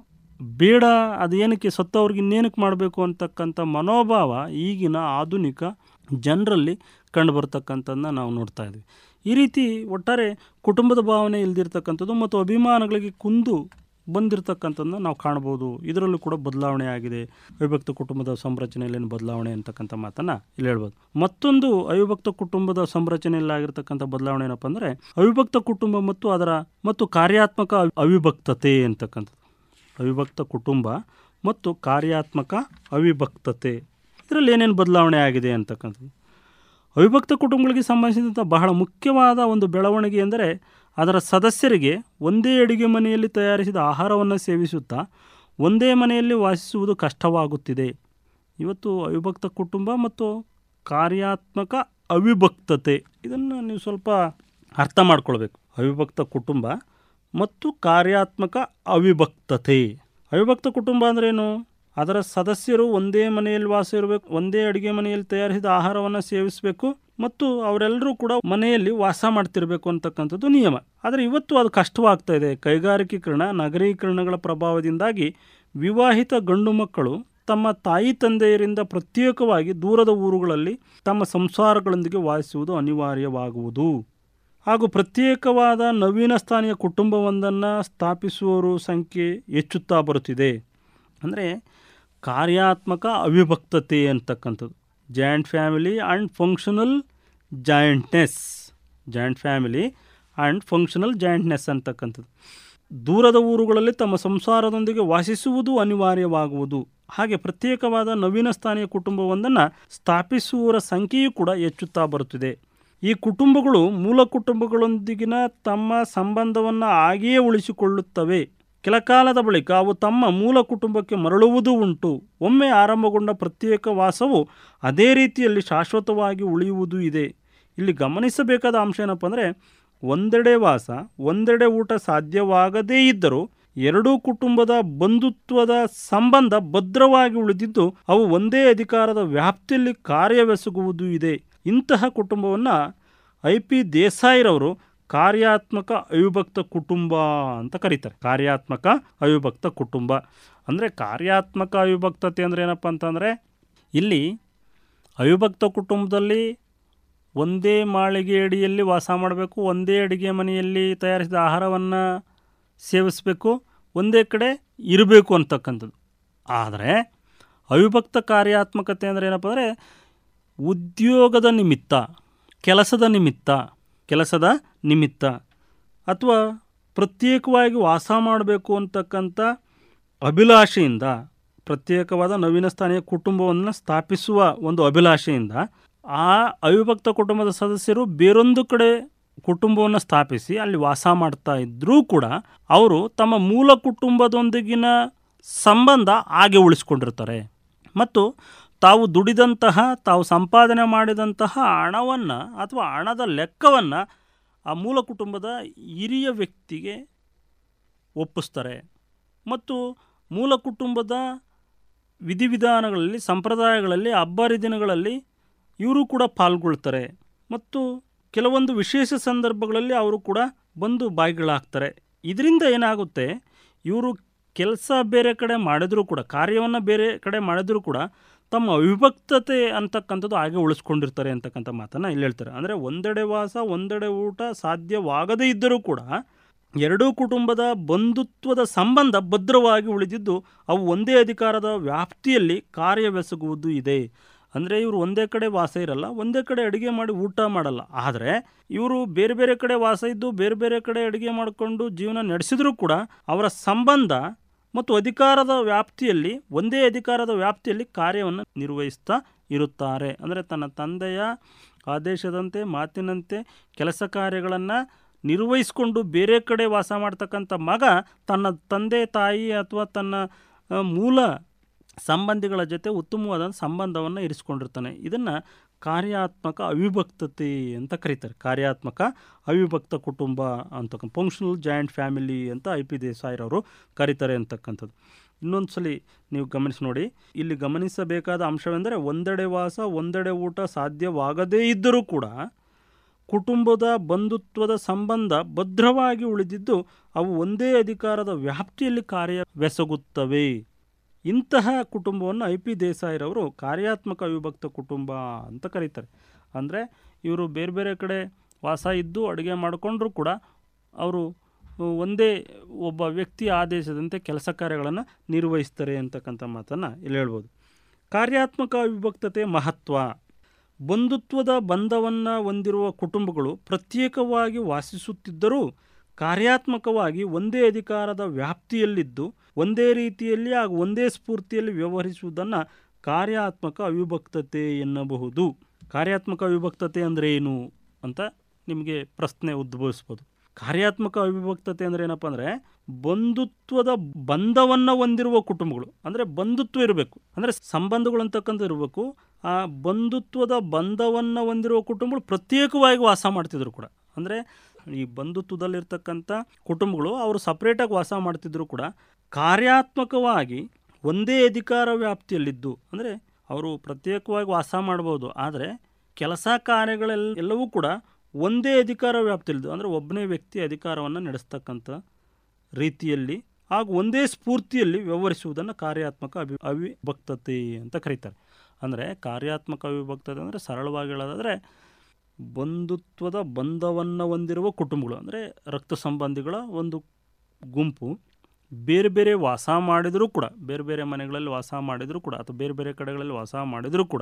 Speaker 2: ಬೇಡ ಅದು ಏನಕ್ಕೆ ಸತ್ತವ್ರಿಗೆ ಇನ್ನೇನಕ್ಕೆ ಮಾಡಬೇಕು ಅಂತಕ್ಕಂಥ ಮನೋಭಾವ ಈಗಿನ ಆಧುನಿಕ ಜನರಲ್ಲಿ ಕಂಡುಬರ್ತಕ್ಕಂಥದ್ದನ್ನ ನಾವು ನೋಡ್ತಾ ಇದ್ವಿ ಈ ರೀತಿ ಒಟ್ಟಾರೆ ಕುಟುಂಬದ ಭಾವನೆ ಇಲ್ದಿರ್ತಕ್ಕಂಥದ್ದು ಮತ್ತು ಅಭಿಮಾನಗಳಿಗೆ ಕುಂದು ಬಂದಿರತಕ್ಕಂಥದ್ದನ್ನ ನಾವು ಕಾಣ್ಬೋದು ಇದರಲ್ಲೂ ಕೂಡ ಬದಲಾವಣೆ ಆಗಿದೆ ಅವಿಭಕ್ತ ಕುಟುಂಬದ ಸಂರಚನೆಯಲ್ಲಿ ಏನು ಬದಲಾವಣೆ ಅಂತಕ್ಕಂಥ ಮಾತನ್ನು ಇಲ್ಲಿ ಹೇಳ್ಬೋದು ಮತ್ತೊಂದು ಅವಿಭಕ್ತ ಕುಟುಂಬದ ಸಂರಚನೆಯಲ್ಲಿ ಆಗಿರ್ತಕ್ಕಂಥ ಬದಲಾವಣೆ ಏನಪ್ಪ ಅಂದರೆ ಅವಿಭಕ್ತ ಕುಟುಂಬ ಮತ್ತು ಅದರ ಮತ್ತು ಕಾರ್ಯಾತ್ಮಕ ಅವಿಭಕ್ತತೆ ಅಂತಕ್ಕಂಥದ್ದು ಅವಿಭಕ್ತ ಕುಟುಂಬ ಮತ್ತು ಕಾರ್ಯಾತ್ಮಕ ಅವಿಭಕ್ತತೆ ಇದರಲ್ಲಿ ಏನೇನು ಬದಲಾವಣೆ ಆಗಿದೆ ಅಂತಕ್ಕಂಥದ್ದು ಅವಿಭಕ್ತ ಕುಟುಂಬಗಳಿಗೆ ಸಂಬಂಧಿಸಿದಂಥ ಬಹಳ ಮುಖ್ಯವಾದ ಒಂದು ಬೆಳವಣಿಗೆ ಎಂದರೆ ಅದರ ಸದಸ್ಯರಿಗೆ ಒಂದೇ ಅಡುಗೆ ಮನೆಯಲ್ಲಿ ತಯಾರಿಸಿದ ಆಹಾರವನ್ನು ಸೇವಿಸುತ್ತಾ ಒಂದೇ ಮನೆಯಲ್ಲಿ ವಾಸಿಸುವುದು ಕಷ್ಟವಾಗುತ್ತಿದೆ ಇವತ್ತು ಅವಿಭಕ್ತ ಕುಟುಂಬ ಮತ್ತು ಕಾರ್ಯಾತ್ಮಕ ಅವಿಭಕ್ತತೆ ಇದನ್ನು ನೀವು ಸ್ವಲ್ಪ ಅರ್ಥ ಮಾಡ್ಕೊಳ್ಬೇಕು ಅವಿಭಕ್ತ ಕುಟುಂಬ ಮತ್ತು ಕಾರ್ಯಾತ್ಮಕ ಅವಿಭಕ್ತತೆ ಅವಿಭಕ್ತ ಕುಟುಂಬ ಅಂದ್ರೇನು ಅದರ ಸದಸ್ಯರು ಒಂದೇ ಮನೆಯಲ್ಲಿ ವಾಸ ಇರಬೇಕು ಒಂದೇ ಅಡುಗೆ ಮನೆಯಲ್ಲಿ ತಯಾರಿಸಿದ ಆಹಾರವನ್ನು ಸೇವಿಸಬೇಕು ಮತ್ತು ಅವರೆಲ್ಲರೂ ಕೂಡ ಮನೆಯಲ್ಲಿ ವಾಸ ಮಾಡ್ತಿರಬೇಕು ಅಂತಕ್ಕಂಥದ್ದು ನಿಯಮ ಆದರೆ ಇವತ್ತು ಅದು ಕಷ್ಟವಾಗ್ತಾ ಇದೆ ಕೈಗಾರಿಕೀಕರಣ ನಗರೀಕರಣಗಳ ಪ್ರಭಾವದಿಂದಾಗಿ ವಿವಾಹಿತ ಗಂಡು ಮಕ್ಕಳು ತಮ್ಮ ತಾಯಿ ತಂದೆಯರಿಂದ ಪ್ರತ್ಯೇಕವಾಗಿ ದೂರದ ಊರುಗಳಲ್ಲಿ ತಮ್ಮ ಸಂಸಾರಗಳೊಂದಿಗೆ ವಾಸಿಸುವುದು ಅನಿವಾರ್ಯವಾಗುವುದು ಹಾಗೂ ಪ್ರತ್ಯೇಕವಾದ ನವೀನ ಸ್ಥಾನೀಯ ಕುಟುಂಬವೊಂದನ್ನು ಸ್ಥಾಪಿಸುವವರು ಸಂಖ್ಯೆ ಹೆಚ್ಚುತ್ತಾ ಬರುತ್ತಿದೆ ಅಂದರೆ ಕಾರ್ಯಾತ್ಮಕ ಅವಿಭಕ್ತತೆ ಅಂತಕ್ಕಂಥದ್ದು joint family and functional jointness joint family and functional jointness ಅಂತಕ್ಕಂಥದ್ದು ದೂರದ ಊರುಗಳಲ್ಲಿ ತಮ್ಮ ಸಂಸಾರದೊಂದಿಗೆ ವಾಸಿಸುವುದು ಅನಿವಾರ್ಯವಾಗುವುದು ಹಾಗೆ ಪ್ರತ್ಯೇಕವಾದ ನವೀನ ಸ್ಥಾನೀಯ ಕುಟುಂಬವೊಂದನ್ನು ಸ್ಥಾಪಿಸುವವರ ಸಂಖ್ಯೆಯೂ ಕೂಡ ಹೆಚ್ಚುತ್ತಾ ಬರುತ್ತಿದೆ ಈ ಕುಟುಂಬಗಳು ಮೂಲ ಕುಟುಂಬಗಳೊಂದಿಗಿನ ತಮ್ಮ ಸಂಬಂಧವನ್ನು ಹಾಗೆಯೇ ಉಳಿಸಿಕೊಳ್ಳುತ್ತವೆ ಕೆಲಕಾಲದ ಬಳಿಕ ಅವು ತಮ್ಮ ಮೂಲ ಕುಟುಂಬಕ್ಕೆ ಮರಳುವುದೂ ಉಂಟು ಒಮ್ಮೆ ಆರಂಭಗೊಂಡ ಪ್ರತ್ಯೇಕ ವಾಸವು ಅದೇ ರೀತಿಯಲ್ಲಿ ಶಾಶ್ವತವಾಗಿ ಉಳಿಯುವುದೂ ಇದೆ ಇಲ್ಲಿ ಗಮನಿಸಬೇಕಾದ ಅಂಶ ಏನಪ್ಪ ಅಂದರೆ ಒಂದೆಡೆ ವಾಸ ಒಂದೆಡೆ ಊಟ ಸಾಧ್ಯವಾಗದೇ ಇದ್ದರೂ ಎರಡೂ ಕುಟುಂಬದ ಬಂಧುತ್ವದ ಸಂಬಂಧ ಭದ್ರವಾಗಿ ಉಳಿದಿದ್ದು ಅವು ಒಂದೇ ಅಧಿಕಾರದ ವ್ಯಾಪ್ತಿಯಲ್ಲಿ ಕಾರ್ಯವೆಸಗುವುದೂ ಇದೆ ಇಂತಹ ಕುಟುಂಬವನ್ನು ಐ ಪಿ ದೇಸಾಯಿರವರು ಕಾರ್ಯಾತ್ಮಕ ಅವಿಭಕ್ತ ಕುಟುಂಬ ಅಂತ ಕರೀತಾರೆ ಕಾರ್ಯಾತ್ಮಕ ಅವಿಭಕ್ತ ಕುಟುಂಬ ಅಂದರೆ ಕಾರ್ಯಾತ್ಮಕ ಅವಿಭಕ್ತತೆ ಅಂದರೆ ಏನಪ್ಪ ಅಂತಂದರೆ ಇಲ್ಲಿ ಅವಿಭಕ್ತ ಕುಟುಂಬದಲ್ಲಿ ಒಂದೇ ಮಾಳಿಗೆ ಅಡಿಯಲ್ಲಿ ವಾಸ ಮಾಡಬೇಕು ಒಂದೇ ಅಡುಗೆ ಮನೆಯಲ್ಲಿ ತಯಾರಿಸಿದ ಆಹಾರವನ್ನು ಸೇವಿಸಬೇಕು ಒಂದೇ ಕಡೆ ಇರಬೇಕು ಅಂತಕ್ಕಂಥದ್ದು ಆದರೆ ಅವಿಭಕ್ತ ಕಾರ್ಯಾತ್ಮಕತೆ ಅಂದರೆ ಏನಪ್ಪ ಅಂದರೆ ಉದ್ಯೋಗದ ನಿಮಿತ್ತ ಕೆಲಸದ ನಿಮಿತ್ತ ಕೆಲಸದ ನಿಮಿತ್ತ ಅಥವಾ ಪ್ರತ್ಯೇಕವಾಗಿ ವಾಸ ಮಾಡಬೇಕು ಅಂತಕ್ಕಂಥ ಅಭಿಲಾಷೆಯಿಂದ ಪ್ರತ್ಯೇಕವಾದ ನವೀನ ಸ್ಥಾನೀಯ ಕುಟುಂಬವನ್ನು ಸ್ಥಾಪಿಸುವ ಒಂದು ಅಭಿಲಾಷೆಯಿಂದ ಆ ಅವಿಭಕ್ತ ಕುಟುಂಬದ ಸದಸ್ಯರು ಬೇರೊಂದು ಕಡೆ ಕುಟುಂಬವನ್ನು ಸ್ಥಾಪಿಸಿ ಅಲ್ಲಿ ವಾಸ ಮಾಡ್ತಾ ಇದ್ದರೂ ಕೂಡ ಅವರು ತಮ್ಮ ಮೂಲ ಕುಟುಂಬದೊಂದಿಗಿನ ಸಂಬಂಧ ಹಾಗೆ ಉಳಿಸ್ಕೊಂಡಿರ್ತಾರೆ ಮತ್ತು ತಾವು ದುಡಿದಂತಹ ತಾವು ಸಂಪಾದನೆ ಮಾಡಿದಂತಹ ಹಣವನ್ನು ಅಥವಾ ಹಣದ ಲೆಕ್ಕವನ್ನು ಆ ಮೂಲ ಕುಟುಂಬದ ಹಿರಿಯ ವ್ಯಕ್ತಿಗೆ ಒಪ್ಪಿಸ್ತಾರೆ ಮತ್ತು ಮೂಲ ಕುಟುಂಬದ ವಿಧಿವಿಧಾನಗಳಲ್ಲಿ ಸಂಪ್ರದಾಯಗಳಲ್ಲಿ ಹಬ್ಬ ಹರಿದಿನಗಳಲ್ಲಿ ಇವರು ಕೂಡ ಪಾಲ್ಗೊಳ್ತಾರೆ ಮತ್ತು ಕೆಲವೊಂದು ವಿಶೇಷ ಸಂದರ್ಭಗಳಲ್ಲಿ ಅವರು ಕೂಡ ಬಂದು ಬಾಯಿಗಳಾಗ್ತಾರೆ ಇದರಿಂದ ಏನಾಗುತ್ತೆ ಇವರು ಕೆಲಸ ಬೇರೆ ಕಡೆ ಮಾಡಿದರೂ ಕೂಡ ಕಾರ್ಯವನ್ನು ಬೇರೆ ಕಡೆ ಮಾಡಿದರೂ ಕೂಡ ತಮ್ಮ ಅವಿಭಕ್ತತೆ ಅಂತಕ್ಕಂಥದ್ದು ಹಾಗೆ ಉಳಿಸ್ಕೊಂಡಿರ್ತಾರೆ ಅಂತಕ್ಕಂಥ ಮಾತನ್ನು ಇಲ್ಲಿ ಹೇಳ್ತಾರೆ ಅಂದರೆ ಒಂದೆಡೆ ವಾಸ ಒಂದೆಡೆ ಊಟ ಸಾಧ್ಯವಾಗದೇ ಇದ್ದರೂ ಕೂಡ ಎರಡೂ ಕುಟುಂಬದ ಬಂಧುತ್ವದ ಸಂಬಂಧ ಭದ್ರವಾಗಿ ಉಳಿದಿದ್ದು ಅವು ಒಂದೇ ಅಧಿಕಾರದ ವ್ಯಾಪ್ತಿಯಲ್ಲಿ ಕಾರ್ಯವೆಸಗುವುದು ಇದೆ ಅಂದರೆ ಇವರು ಒಂದೇ ಕಡೆ ವಾಸ ಇರಲ್ಲ ಒಂದೇ ಕಡೆ ಅಡುಗೆ ಮಾಡಿ ಊಟ ಮಾಡಲ್ಲ ಆದರೆ ಇವರು ಬೇರೆ ಬೇರೆ ಕಡೆ ವಾಸ ಇದ್ದು ಬೇರೆ ಬೇರೆ ಕಡೆ ಅಡುಗೆ ಮಾಡಿಕೊಂಡು ಜೀವನ ನಡೆಸಿದರೂ ಕೂಡ ಅವರ ಸಂಬಂಧ ಮತ್ತು ಅಧಿಕಾರದ ವ್ಯಾಪ್ತಿಯಲ್ಲಿ ಒಂದೇ ಅಧಿಕಾರದ ವ್ಯಾಪ್ತಿಯಲ್ಲಿ ಕಾರ್ಯವನ್ನು ನಿರ್ವಹಿಸ್ತಾ ಇರುತ್ತಾರೆ ಅಂದರೆ ತನ್ನ ತಂದೆಯ ಆದೇಶದಂತೆ ಮಾತಿನಂತೆ ಕೆಲಸ ಕಾರ್ಯಗಳನ್ನು ನಿರ್ವಹಿಸಿಕೊಂಡು ಬೇರೆ ಕಡೆ ವಾಸ ಮಾಡ್ತಕ್ಕಂಥ ಮಗ ತನ್ನ ತಂದೆ ತಾಯಿ ಅಥವಾ ತನ್ನ ಆ, ಮೂಲ ಸಂಬಂಧಿಗಳ ಜೊತೆ ಉತ್ತಮವಾದ ಸಂಬಂಧವನ್ನು ಇರಿಸ್ಕೊಂಡಿರ್ತಾನೆ ಇದನ್ನು ಕಾರ್ಯಾತ್ಮಕ ಅವಿಭಕ್ತತೆ ಅಂತ ಕರೀತಾರೆ ಕಾರ್ಯಾತ್ಮಕ ಅವಿಭಕ್ತ ಕುಟುಂಬ ಅಂತಕ್ಕ ಫಂಕ್ಷನಲ್ ಜಾಯಿಂಟ್ ಫ್ಯಾಮಿಲಿ ಅಂತ ಐ ಪಿ ದೇಸಾಯಿರವರು ಕರೀತಾರೆ ಅಂತಕ್ಕಂಥದ್ದು ಇನ್ನೊಂದು ಸಲ ನೀವು ಗಮನಿಸಿ ನೋಡಿ ಇಲ್ಲಿ ಗಮನಿಸಬೇಕಾದ ಅಂಶವೆಂದರೆ ಒಂದೆಡೆ ವಾಸ ಒಂದೆಡೆ ಊಟ ಸಾಧ್ಯವಾಗದೇ ಇದ್ದರೂ ಕೂಡ ಕುಟುಂಬದ ಬಂಧುತ್ವದ ಸಂಬಂಧ ಭದ್ರವಾಗಿ ಉಳಿದಿದ್ದು ಅವು ಒಂದೇ ಅಧಿಕಾರದ ವ್ಯಾಪ್ತಿಯಲ್ಲಿ ಕಾರ್ಯವೆಸಗುತ್ತವೆ ಇಂತಹ ಕುಟುಂಬವನ್ನು ಐ ಪಿ ದೇಸಾಯಿರವರು ಕಾರ್ಯಾತ್ಮಕ ಅವಿಭಕ್ತ ಕುಟುಂಬ ಅಂತ ಕರೀತಾರೆ ಅಂದರೆ ಇವರು ಬೇರೆ ಬೇರೆ ಕಡೆ ವಾಸ ಇದ್ದು ಅಡುಗೆ ಮಾಡಿಕೊಂಡ್ರೂ ಕೂಡ ಅವರು ಒಂದೇ ಒಬ್ಬ ವ್ಯಕ್ತಿಯ ಆದೇಶದಂತೆ ಕೆಲಸ ಕಾರ್ಯಗಳನ್ನು ನಿರ್ವಹಿಸ್ತಾರೆ ಅಂತಕ್ಕಂಥ ಮಾತನ್ನು ಇಲ್ಲಿ ಹೇಳ್ಬೋದು ಕಾರ್ಯಾತ್ಮಕ ಅವಿಭಕ್ತತೆ ಮಹತ್ವ ಬಂಧುತ್ವದ ಬಂಧವನ್ನು ಹೊಂದಿರುವ ಕುಟುಂಬಗಳು ಪ್ರತ್ಯೇಕವಾಗಿ ವಾಸಿಸುತ್ತಿದ್ದರೂ ಕಾರ್ಯಾತ್ಮಕವಾಗಿ ಒಂದೇ ಅಧಿಕಾರದ ವ್ಯಾಪ್ತಿಯಲ್ಲಿದ್ದು ಒಂದೇ ರೀತಿಯಲ್ಲಿ ಹಾಗೂ ಒಂದೇ ಸ್ಫೂರ್ತಿಯಲ್ಲಿ ವ್ಯವಹರಿಸುವುದನ್ನು ಕಾರ್ಯಾತ್ಮಕ ಅವಿಭಕ್ತತೆ ಎನ್ನಬಹುದು ಕಾರ್ಯಾತ್ಮಕ ಅವಿಭಕ್ತತೆ ಅಂದರೆ ಏನು ಅಂತ ನಿಮಗೆ ಪ್ರಶ್ನೆ ಉದ್ಭವಿಸ್ಬೋದು ಕಾರ್ಯಾತ್ಮಕ ಅವಿಭಕ್ತತೆ ಅಂದರೆ ಏನಪ್ಪ ಅಂದರೆ ಬಂಧುತ್ವದ ಬಂಧವನ್ನು ಹೊಂದಿರುವ ಕುಟುಂಬಗಳು ಅಂದರೆ ಬಂಧುತ್ವ ಇರಬೇಕು ಅಂದರೆ ಸಂಬಂಧಗಳು ಅಂತಕ್ಕಂಥ ಇರಬೇಕು ಆ ಬಂಧುತ್ವದ ಬಂಧವನ್ನು ಹೊಂದಿರುವ ಕುಟುಂಬಗಳು ಪ್ರತ್ಯೇಕವಾಗಿ ವಾಸ ಮಾಡ್ತಿದ್ರು ಕೂಡ ಅಂದರೆ ಈ ಬಂಧುತ್ವದಲ್ಲಿರ್ತಕ್ಕಂಥ ಕುಟುಂಬಗಳು ಅವರು ಸಪ್ರೇಟಾಗಿ ವಾಸ ಮಾಡ್ತಿದ್ರು ಕೂಡ ಕಾರ್ಯಾತ್ಮಕವಾಗಿ ಒಂದೇ ಅಧಿಕಾರ ವ್ಯಾಪ್ತಿಯಲ್ಲಿದ್ದು ಅಂದರೆ ಅವರು ಪ್ರತ್ಯೇಕವಾಗಿ ವಾಸ ಮಾಡ್ಬೋದು ಆದರೆ ಕೆಲಸ ಕಾರ್ಯಗಳೆಲ್ಲ ಎಲ್ಲವೂ ಕೂಡ ಒಂದೇ ಅಧಿಕಾರ ವ್ಯಾಪ್ತಿಯಲ್ಲಿದ್ದು ಅಂದರೆ ಒಬ್ಬನೇ ವ್ಯಕ್ತಿ ಅಧಿಕಾರವನ್ನು ನಡೆಸ್ತಕ್ಕಂಥ ರೀತಿಯಲ್ಲಿ ಹಾಗೂ ಒಂದೇ ಸ್ಫೂರ್ತಿಯಲ್ಲಿ ವ್ಯವಹರಿಸುವುದನ್ನು ಕಾರ್ಯಾತ್ಮಕ ಅಭಿ ಅವಿಭಕ್ತತೆ ಅಂತ ಕರೀತಾರೆ ಅಂದರೆ ಕಾರ್ಯಾತ್ಮಕ ಅವಿಭಕ್ತತೆ ಅಂದರೆ ಸರಳವಾಗಿ ಹೇಳೋದಾದರೆ ಬಂಧುತ್ವದ ಬಂಧವನ್ನು ಹೊಂದಿರುವ ಕುಟುಂಬಗಳು ಅಂದರೆ ರಕ್ತ ಸಂಬಂಧಿಗಳ ಒಂದು ಗುಂಪು ಬೇರೆ ಬೇರೆ ವಾಸ ಮಾಡಿದರೂ ಕೂಡ ಬೇರೆ ಬೇರೆ ಮನೆಗಳಲ್ಲಿ ವಾಸ ಮಾಡಿದರೂ ಕೂಡ ಅಥವಾ ಬೇರೆ ಬೇರೆ ಕಡೆಗಳಲ್ಲಿ ವಾಸ ಮಾಡಿದರೂ ಕೂಡ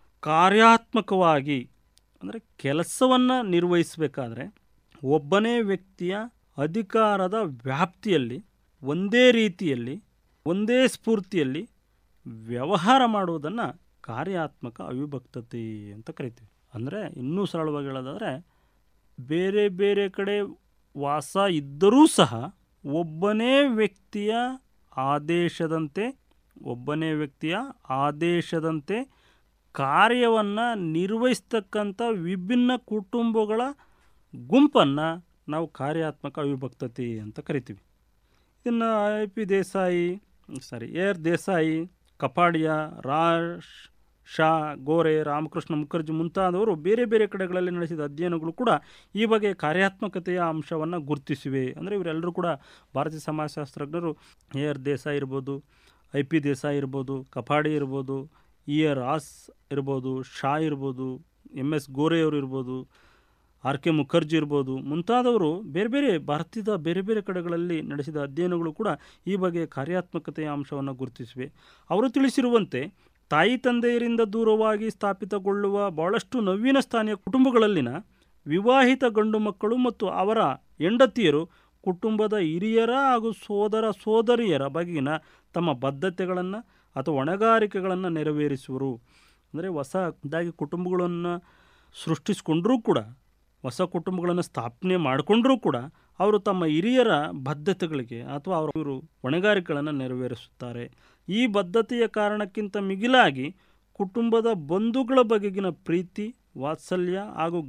Speaker 2: ಕಾರ್ಯಾತ್ಮಕವಾಗಿ ಅಂದರೆ ಕೆಲಸವನ್ನು ನಿರ್ವಹಿಸಬೇಕಾದ್ರೆ ಒಬ್ಬನೇ ವ್ಯಕ್ತಿಯ ಅಧಿಕಾರದ ವ್ಯಾಪ್ತಿಯಲ್ಲಿ ಒಂದೇ ರೀತಿಯಲ್ಲಿ ಒಂದೇ ಸ್ಫೂರ್ತಿಯಲ್ಲಿ ವ್ಯವಹಾರ ಮಾಡುವುದನ್ನು ಕಾರ್ಯಾತ್ಮಕ ಅವಿಭಕ್ತತೆ ಅಂತ ಕರಿತೀವಿ ಅಂದರೆ ಇನ್ನೂ ಸರಳವಾಗಿ ಹೇಳೋದಾದರೆ ಬೇರೆ ಬೇರೆ ಕಡೆ ವಾಸ ಇದ್ದರೂ ಸಹ ಒಬ್ಬನೇ ವ್ಯಕ್ತಿಯ ಆದೇಶದಂತೆ ಒಬ್ಬನೇ ವ್ಯಕ್ತಿಯ ಆದೇಶದಂತೆ ಕಾರ್ಯವನ್ನು ನಿರ್ವಹಿಸ್ತಕ್ಕಂಥ ವಿಭಿನ್ನ ಕುಟುಂಬಗಳ ಗುಂಪನ್ನು ನಾವು ಕಾರ್ಯಾತ್ಮಕ ಅವಿಭಕ್ತತೆ ಅಂತ ಕರಿತೀವಿ ಇದನ್ನು I P Desai sorry A R Desai Kapadia Ross Shah Gore Ramakrishna Mukherjee ಮುಂತಾದವರು ಬೇರೆ ಬೇರೆ ಕಡೆಗಳಲ್ಲಿ ನಡೆಸಿದ ಅಧ್ಯಯನಗಳು ಕೂಡ ಈ ಬಗ್ಗೆ ಕಾರ್ಯಾತ್ಮಕತೆಯ ಅಂಶವನ್ನು ಗುರುತಿಸಿವೆ ಅಂದರೆ ಇವರೆಲ್ಲರೂ ಕೂಡ ಭಾರತೀಯ ಸಮಾಜಶಾಸ್ತ್ರಜ್ಞರು ಎ ಆರ್ ದೇಸಾಯಿ ಇರ್ಬೋದು ಐ ಪಿ ದೇಸಾಯಿ ಇರ್ಬೋದು ಕಪಾಡಿ ಇರ್ಬೋದು ಇ ಆರ್ ರಾಸ್ ಇರ್ಬೋದು ಶಾ ಇರ್ಬೋದು ಎಮ್ ಎಸ್ ಗೋರೆಯವರು ಇರ್ಬೋದು ಆರ್ ಕೆ ಮುಖರ್ಜಿ ಇರ್ಬೋದು ಮುಂತಾದವರು ಬೇರೆ ಬೇರೆ ಭಾರತದ ಬೇರೆ ಬೇರೆ ಕಡೆಗಳಲ್ಲಿ ನಡೆಸಿದ ಅಧ್ಯಯನಗಳು ಕೂಡ ಈ ಬಗ್ಗೆ ಕಾರ್ಯಾತ್ಮಕತೆಯ ಅಂಶವನ್ನು ಗುರುತಿಸಿವೆ ಅವರು ತಿಳಿಸಿರುವಂತೆ ತಾಯಿ ತಂದೆಯರಿಂದ ದೂರವಾಗಿ ಸ್ಥಾಪಿತಗೊಳ್ಳುವ ಬಹಳಷ್ಟು ನವೀನ ಸ್ಥಾನೀಯ ಕುಟುಂಬಗಳಲ್ಲಿನ ವಿವಾಹಿತ ಗಂಡು ಮಕ್ಕಳು ಮತ್ತು ಅವರ ಹೆಂಡತಿಯರು ಕುಟುಂಬದ ಹಿರಿಯರ ಹಾಗೂ ಸೋದರ ಸೋದರಿಯರ ಬಗೆಗಿನ ತಮ್ಮ ಬದ್ಧತೆಗಳನ್ನು ಅಥವಾ ಹೊಣೆಗಾರಿಕೆಗಳನ್ನು ನೆರವೇರಿಸುವರು ಅಂದರೆ ಹೊಸದಾಗಿ ಕುಟುಂಬಗಳನ್ನು ಸೃಷ್ಟಿಸಿಕೊಂಡರೂ ಕೂಡ ಹೊಸ ಕುಟುಂಬಗಳನ್ನು ಸ್ಥಾಪನೆ ಮಾಡಿಕೊಂಡರೂ ಕೂಡ ಅವರು ತಮ್ಮ ಹಿರಿಯರ ಬದ್ಧತೆಗಳಿಗೆ ಅಥವಾ ಅವರು ಇವರು ಹೊಣೆಗಾರಿಕೆಗಳನ್ನು ನೆರವೇರಿಸುತ್ತಾರೆ ಈ ಬದ್ಧತೆಯ ಕಾರಣಕ್ಕಿಂತ ಮಿಗಿಲಾಗಿ ಕುಟುಂಬದ ಬಂಧುಗಳ ಬಗೆಗಿನ ಪ್ರೀತಿ ವಾತ್ಸಲ್ಯ ಹಾಗೂ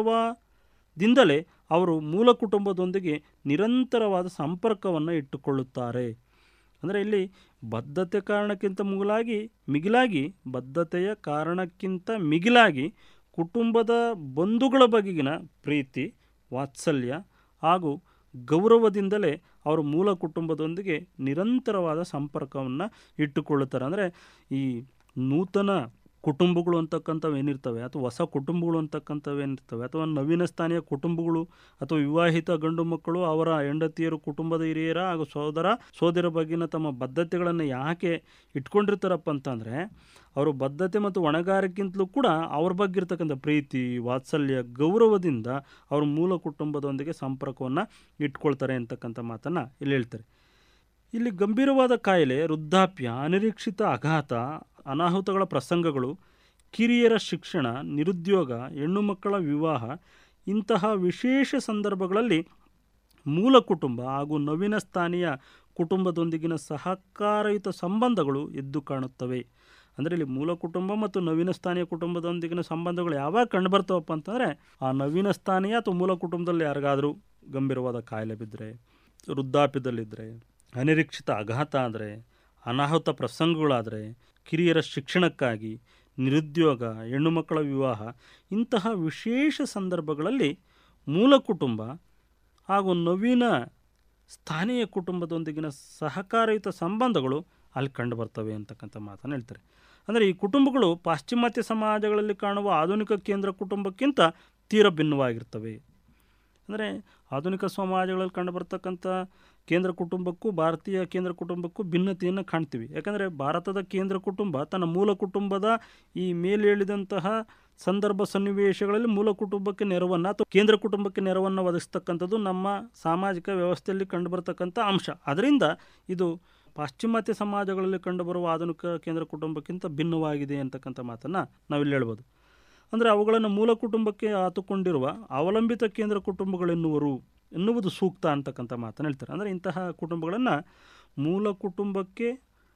Speaker 2: ಗೌರವದಿಂದಲೇ ಅವರು ಮೂಲ ಕುಟುಂಬದೊಂದಿಗೆ ನಿರಂತರವಾದ ಸಂಪರ್ಕವನ್ನು ಇಟ್ಟುಕೊಳ್ಳುತ್ತಾರೆ ಅಂದರೆ ಇಲ್ಲಿ ಬದ್ಧತೆ ಕಾರಣಕ್ಕಿಂತ ಮುಗಿಲಾಗಿ ಮಿಗಿಲಾಗಿ ಬದ್ಧತೆಯ ಕಾರಣಕ್ಕಿಂತ ಮಿಗಿಲಾಗಿ ಕುಟುಂಬದ ಬಂಧುಗಳ ಬಗೆಗಿನ ಪ್ರೀತಿ ವಾತ್ಸಲ್ಯ ಹಾಗೂ ಗೌರವದಿಂದಲೇ ಅವರು ಮೂಲ ಕುಟುಂಬದೊಂದಿಗೆ ನಿರಂತರವಾದ ಸಂಪರ್ಕವನ್ನು ಇಟ್ಟುಕೊಳ್ಳುತ್ತಾರೆ ಅಂದರೆ ಈ ನೂತನ ಕುಟುಂಬಗಳು ಅಂತಕ್ಕಂಥವು ಏನಿರ್ತವೆ ಅಥವಾ ಹೊಸ ಕುಟುಂಬಗಳು ಅಂತಕ್ಕಂಥವು ಏನಿರ್ತವೆ ಅಥವಾ ನವೀನ ಸ್ಥಾನೀಯ ಕುಟುಂಬಗಳು ಅಥವಾ ವಿವಾಹಿತ ಗಂಡು ಮಕ್ಕಳು ಅವರ ಹೆಂಡತಿಯರು ಕುಟುಂಬದ ಹಿರಿಯರ ಹಾಗೂ ಸೋದರ ಸೋದರ ಬಗ್ಗಿನ ತಮ್ಮ ಬದ್ಧತೆಗಳನ್ನು ಯಾಕೆ ಇಟ್ಕೊಂಡಿರ್ತಾರಪ್ಪ ಅಂತಂದರೆ ಅವರು ಬದ್ಧತೆ ಮತ್ತು ಹೊಣೆಗಾರಿಕೆಗಿಂತಲೂ ಕೂಡ ಅವ್ರ ಬಗ್ಗೆ ಇರ್ತಕ್ಕಂಥ ಪ್ರೀತಿ ವಾತ್ಸಲ್ಯ ಗೌರವದಿಂದ ಅವ್ರ ಮೂಲ ಕುಟುಂಬದೊಂದಿಗೆ ಸಂಪರ್ಕವನ್ನು ಇಟ್ಕೊಳ್ತಾರೆ ಅಂತಕ್ಕಂಥ ಮಾತನ್ನು ಇಲ್ಲಿ ಹೇಳ್ತಾರೆ ಇಲ್ಲಿ ಗಂಭೀರವಾದ ಕಾಯಿಲೆ ವೃದ್ಧಾಪ್ಯ ಅನಿರೀಕ್ಷಿತ ಆಘಾತ ಅನಾಹುತಗಳ ಪ್ರಸಂಗಗಳು ಕಿರಿಯರ ಶಿಕ್ಷಣ ನಿರುದ್ಯೋಗ ಹೆಣ್ಣು ಮಕ್ಕಳ ವಿವಾಹ ಇಂತಹ ವಿಶೇಷ ಸಂದರ್ಭಗಳಲ್ಲಿ ಮೂಲ ಕುಟುಂಬ ಹಾಗೂ ನವೀನ ಸ್ಥಾನೀಯ ಕುಟುಂಬದೊಂದಿಗಿನ ಸಹಕಾರಯುತ ಸಂಬಂಧಗಳು ಎದ್ದು ಕಾಣುತ್ತವೆ ಅಂದರೆ ಇಲ್ಲಿ ಮೂಲ ಕುಟುಂಬ ಮತ್ತು ನವೀನ ಸ್ಥಾನೀಯ ಕುಟುಂಬದೊಂದಿಗಿನ ಸಂಬಂಧಗಳು ಯಾವಾಗ ಕಂಡುಬರ್ತವಪ್ಪ ಅಂತಂದರೆ ಆ ನವೀನ ಸ್ಥಾನೀಯ ಅಥವಾ ಮೂಲ ಕುಟುಂಬದಲ್ಲಿ ಯಾರಿಗಾದರೂ ಗಂಭೀರವಾದ ಕಾಯಿಲೆ ಬಿದ್ದರೆ ವೃದ್ಧಾಪ್ಯದಲ್ಲಿದ್ದರೆ ಅನಿರೀಕ್ಷಿತ ಆಘಾತ ಆದರೆ ಅನಾಹುತ ಪ್ರಸಂಗಗಳಾದರೆ ಕಿರಿಯರ ಶಿಕ್ಷಣಕ್ಕಾಗಿ ನಿರುದ್ಯೋಗ ಹೆಣ್ಣು ಮಕ್ಕಳ ವಿವಾಹ ಇಂತಹ ವಿಶೇಷ ಸಂದರ್ಭಗಳಲ್ಲಿ ಮೂಲ ಕುಟುಂಬ ಹಾಗೂ ನವೀನ ಸ್ಥಾನೀಯ ಕುಟುಂಬದೊಂದಿಗಿನ ಸಹಕಾರಯುತ ಸಂಬಂಧಗಳು ಅಲ್ಲಿ ಕಂಡುಬರ್ತವೆ ಅಂತಕ್ಕಂಥ ಮಾತನ್ನು ಹೇಳ್ತಾರೆ ಅಂದರೆ ಈ ಕುಟುಂಬಗಳು ಪಾಶ್ಚಿಮಾತ್ಯ ಸಮಾಜಗಳಲ್ಲಿ ಕಾಣುವ ಆಧುನಿಕ ಕೇಂದ್ರ ಕುಟುಂಬಕ್ಕಿಂತ ತೀರ ಭಿನ್ನವಾಗಿರ್ತವೆ ಅಂದರೆ ಆಧುನಿಕ ಸಮಾಜಗಳಲ್ಲಿ ಕಂಡುಬರ್ತಕ್ಕಂಥ ಕೇಂದ್ರ ಕುಟುಂಬಕ್ಕೂ ಭಾರತೀಯ ಕೇಂದ್ರ ಕುಟುಂಬಕ್ಕೂ ಭಿನ್ನತೆಯನ್ನು ಕಾಣ್ತೀವಿ ಯಾಕಂದರೆ ಭಾರತದ ಕೇಂದ್ರ ಕುಟುಂಬ ತನ್ನ ಮೂಲ ಕುಟುಂಬದ ಈ ಮೇಲೆ ಹೇಳಿದಂತಹ ಸಂದರ್ಭ ಸನ್ನಿವೇಶಗಳಲ್ಲಿ ಮೂಲ ಕುಟುಂಬಕ್ಕೆ ನೆರವನ್ನು ಅಥವಾ ಕೇಂದ್ರ ಕುಟುಂಬಕ್ಕೆ ನೆರವನ್ನು ಒದಗಿಸ್ತಕ್ಕಂಥದ್ದು ನಮ್ಮ ಸಾಮಾಜಿಕ ವ್ಯವಸ್ಥೆಯಲ್ಲಿ ಕಂಡುಬರ್ತಕ್ಕಂಥ ಅಂಶ ಅದರಿಂದ ಇದು ಪಾಶ್ಚಿಮಾತ್ಯ ಸಮಾಜಗಳಲ್ಲಿ ಕಂಡುಬರುವ ಆಧುನಿಕ ಕೇಂದ್ರ ಕುಟುಂಬಕ್ಕಿಂತ ಭಿನ್ನವಾಗಿದೆ ಅಂತಕ್ಕಂಥ ಮಾತನ್ನು ನಾವಿಲ್ಲಿ ಹೇಳ್ಬೋದು ಅಂದರೆ ಅವುಗಳನ್ನು ಮೂಲ ಕುಟುಂಬಕ್ಕೆ ಆತುಕೊಂಡಿರುವ ಅವಲಂಬಿತ ಕೇಂದ್ರ ಕುಟುಂಬಗಳೆನ್ನುವರು ಎನ್ನುವುದು ಸೂಕ್ತ ಅಂತಕ್ಕಂಥ ಮಾತನ್ನು ಹೇಳ್ತಾರೆ ಅಂದರೆ ಇಂತಹ ಕುಟುಂಬಗಳನ್ನು ಮೂಲ ಕುಟುಂಬಕ್ಕೆ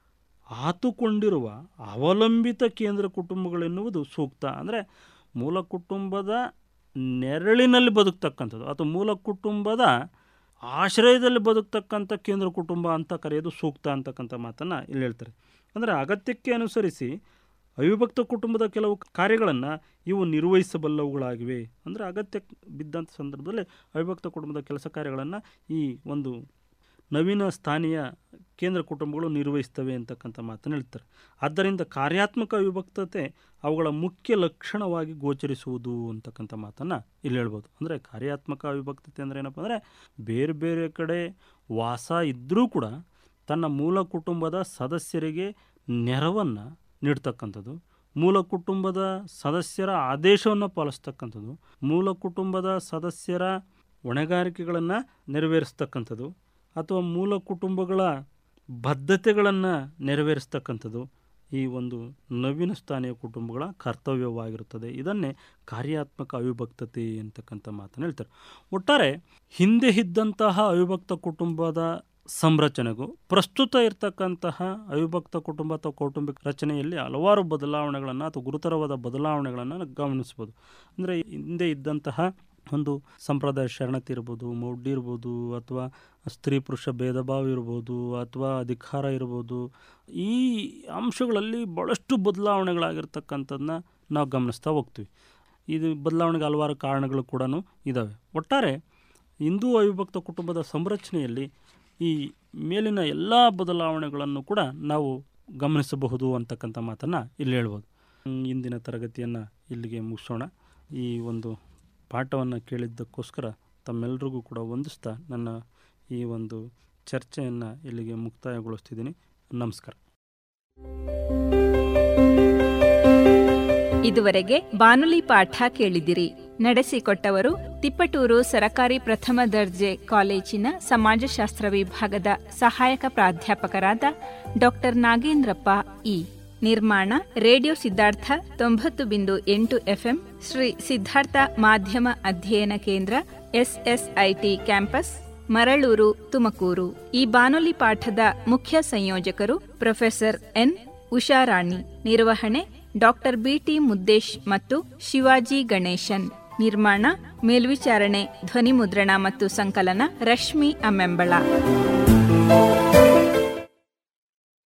Speaker 2: ಆತುಕೊಂಡಿರುವ ಅವಲಂಬಿತ ಕೇಂದ್ರ ಕುಟುಂಬಗಳೆನ್ನುವುದು ಸೂಕ್ತ ಅಂದರೆ ಮೂಲ ಕುಟುಂಬದ ನೆರಳಿನಲ್ಲಿ ಬದುಕ್ತಕ್ಕಂಥದ್ದು ಅಥವಾ ಮೂಲ ಕುಟುಂಬದ ಆಶ್ರಯದಲ್ಲಿ ಬದುಕ್ತಕ್ಕಂಥ ಕೇಂದ್ರ ಕುಟುಂಬ ಅಂತ ಕರೆಯೋದು ಸೂಕ್ತ ಅಂತಕ್ಕಂಥ ಮಾತನ್ನು ಇಲ್ಲಿ ಹೇಳ್ತಾರೆ ಅಂದರೆ ಅಗತ್ಯಕ್ಕೆ ಅನುಸರಿಸಿ ಅವಿಭಕ್ತ ಕುಟುಂಬದ ಕೆಲವು ಕಾರ್ಯಗಳನ್ನು ಇವು ನಿರ್ವಹಿಸಬಲ್ಲವುಗಳಾಗಿವೆ ಅಂದರೆ ಅಗತ್ಯ ಬಿದ್ದಂಥ ಸಂದರ್ಭದಲ್ಲಿ ಅವಿಭಕ್ತ ಕುಟುಂಬದ ಕೆಲಸ ಕಾರ್ಯಗಳನ್ನು ಈ ಒಂದು ನವೀನ ಸ್ಥಾನೀಯ ಕೇಂದ್ರ ಕುಟುಂಬಗಳು ನಿರ್ವಹಿಸ್ತವೆ ಅಂತಕ್ಕಂಥ ಮಾತನ್ನು ಹೇಳ್ತಾರೆ ಆದ್ದರಿಂದ ಕಾರ್ಯಾತ್ಮಕ ವಿಭಕ್ತತೆ ಅವುಗಳ ಮುಖ್ಯ ಲಕ್ಷಣವಾಗಿ ಗೋಚರಿಸುವುದು ಅಂತಕ್ಕಂಥ ಮಾತನ್ನು ಇಲ್ಲಿ ಹೇಳ್ಬೋದು ಅಂದರೆ ಕಾರ್ಯಾತ್ಮಕ ವಿಭಕ್ತತೆ ಅಂದರೆ ಏನಪ್ಪ ಅಂದರೆ ಬೇರೆ ಬೇರೆ ಕಡೆ ವಾಸ ಇದ್ದರೂ ಕೂಡ ತನ್ನ ಮೂಲ ಕುಟುಂಬದ ಸದಸ್ಯರಿಗೆ ನೆರವನ್ನು ನೀಡ್ತಕ್ಕಂಥದ್ದು ಮೂಲ ಕುಟುಂಬದ ಸದಸ್ಯರ ಆದೇಶವನ್ನು ಪಾಲಿಸ್ತಕ್ಕಂಥದ್ದು ಮೂಲ ಕುಟುಂಬದ ಸದಸ್ಯರ ಹೊಣೆಗಾರಿಕೆಗಳನ್ನು ನೆರವೇರಿಸ್ತಕ್ಕಂಥದ್ದು ಅಥವಾ ಮೂಲ ಕುಟುಂಬಗಳ ಬದ್ಧತೆಗಳನ್ನು ನೆರವೇರಿಸ್ತಕ್ಕಂಥದ್ದು ಈ ಒಂದು ನವೀನ ಸ್ಥಾನೀಯ ಕುಟುಂಬಗಳ ಕರ್ತವ್ಯವಾಗಿರುತ್ತದೆ ಇದನ್ನೇ ಕಾರ್ಯಾತ್ಮಕ ಅವಿಭಕ್ತತೆ ಅಂತಕ್ಕಂಥ ಮಾತನ್ನು ಹೇಳ್ತಾರೆ ಒಟ್ಟಾರೆ ಹಿಂದೆ ಇದ್ದಂತಹ ಅವಿಭಕ್ತ ಕುಟುಂಬದ ಸಂರಚನೆಗೂ ಪ್ರಸ್ತುತ ಇರತಕ್ಕಂತಹ ಅವಿಭಕ್ತ ಕುಟುಂಬ ಅಥವಾ ಕೌಟುಂಬಿಕ ರಚನೆಯಲ್ಲಿ ಹಲವಾರು ಬದಲಾವಣೆಗಳನ್ನು ಅಥವಾ ಗುರುತರವಾದ ಬದಲಾವಣೆಗಳನ್ನು ಗಮನಿಸ್ಬೋದು ಅಂದರೆ ಹಿಂದೆ ಇದ್ದಂತಹ ಒಂದು ಸಂಪ್ರದಾಯ ಶರಣತೆ ಇರ್ಬೋದು ಮೌಢ್ಯ ಇರ್ಬೋದು ಅಥವಾ ಸ್ತ್ರೀ ಪುರುಷ ಭೇದ ಭಾವ ಇರ್ಬೋದು ಅಥವಾ ಅಧಿಕಾರ ಇರ್ಬೋದು ಈ ಅಂಶಗಳಲ್ಲಿ ಭಾಳಷ್ಟು ಬದಲಾವಣೆಗಳಾಗಿರ್ತಕ್ಕಂಥದ್ದನ್ನ ನಾವು ಗಮನಿಸ್ತಾ ಹೋಗ್ತೀವಿ ಇದು ಬದಲಾವಣೆಗೆ ಹಲವಾರು ಕಾರಣಗಳು ಕೂಡ ಇದ್ದಾವೆ ಒಟ್ಟಾರೆ ಹಿಂದೂ ಅವಿಭಕ್ತ ಕುಟುಂಬದ ಸಂರಚನೆಯಲ್ಲಿ ಈ ಮೇಲಿನ ಎಲ್ಲ ಬದಲಾವಣೆಗಳನ್ನು ಕೂಡ ನಾವು ಗಮನಿಸಬಹುದು ಅಂತಕ್ಕಂಥ ಮಾತನ್ನು ಇಲ್ಲಿ ಹೇಳ್ಬೋದು ಇಂದಿನ ತರಗತಿಯನ್ನು ಇಲ್ಲಿಗೆ ಮುಗಿಸೋಣ ಈ ಒಂದು ಪಾಠವನ್ನು ಕೇಳಿದ್ದಕ್ಕೋಸ್ಕರ ತಮ್ಮೆಲ್ಲರಿಗೂ ಕೂಡ ವಂದಿಸ್ತಾ ನನ್ನ ಈ ಒಂದು ಚರ್ಚೆಯನ್ನು ಇಲ್ಲಿಗೆ ಮುಕ್ತಾಯಗೊಳಿಸ್ತಿದ್ದೀನಿ ನಮಸ್ಕಾರ
Speaker 1: ಇದುವರೆಗೆ ಬಾನುಲಿ ಪಾಠ ಕೇಳಿದಿರಿ ನಡೆಸಿಕೊಟ್ಟವರು ತಿಪ್ಪಟೂರು ಸರಕಾರಿ ಪ್ರಥಮ ದರ್ಜೆ ಕಾಲೇಜಿನ ಸಮಾಜಶಾಸ್ತ್ರ ವಿಭಾಗದ ಸಹಾಯಕ ಪ್ರಾಧ್ಯಾಪಕರಾದ ಡಾಕ್ಟರ್ ನಾಗೇಂದ್ರಪ್ಪ ಇ ನಿರ್ಮಾಣ ರೇಡಿಯೋ ಸಿದ್ಧಾರ್ಥ ತೊಂಬತ್ತು ಬಿಂದು ಎಂಟು ಎಫ್ಎಂ ಶ್ರೀ ಸಿದ್ಧಾರ್ಥ ಮಾಧ್ಯಮ ಅಧ್ಯಯನ ಕೇಂದ್ರ ಎಸ್ಎಸ್ಐಟಿ ಕ್ಯಾಂಪಸ್ ಮರಳೂರು ತುಮಕೂರು ಈ ಬಾನುಲಿ ಪಾಠದ ಮುಖ್ಯ ಸಂಯೋಜಕರು ಪ್ರೊಫೆಸರ್ ಎನ್ ಉಷಾರಾಣಿ ನಿರ್ವಹಣೆ ಡಾಕ್ಟರ್ ಬಿಟಿ ಮುದ್ದೇಶ್ ಮತ್ತು ಶಿವಾಜಿ ಗಣೇಶನ್ ನಿರ್ಮಾಣ ಮೇಲ್ವಿಚಾರಣೆ ಧ್ವನಿ ಮುದ್ರಣ ಮತ್ತು ಸಂಕಲನ ರಶ್ಮಿ ಅಮ್ಮೆಂಬಳ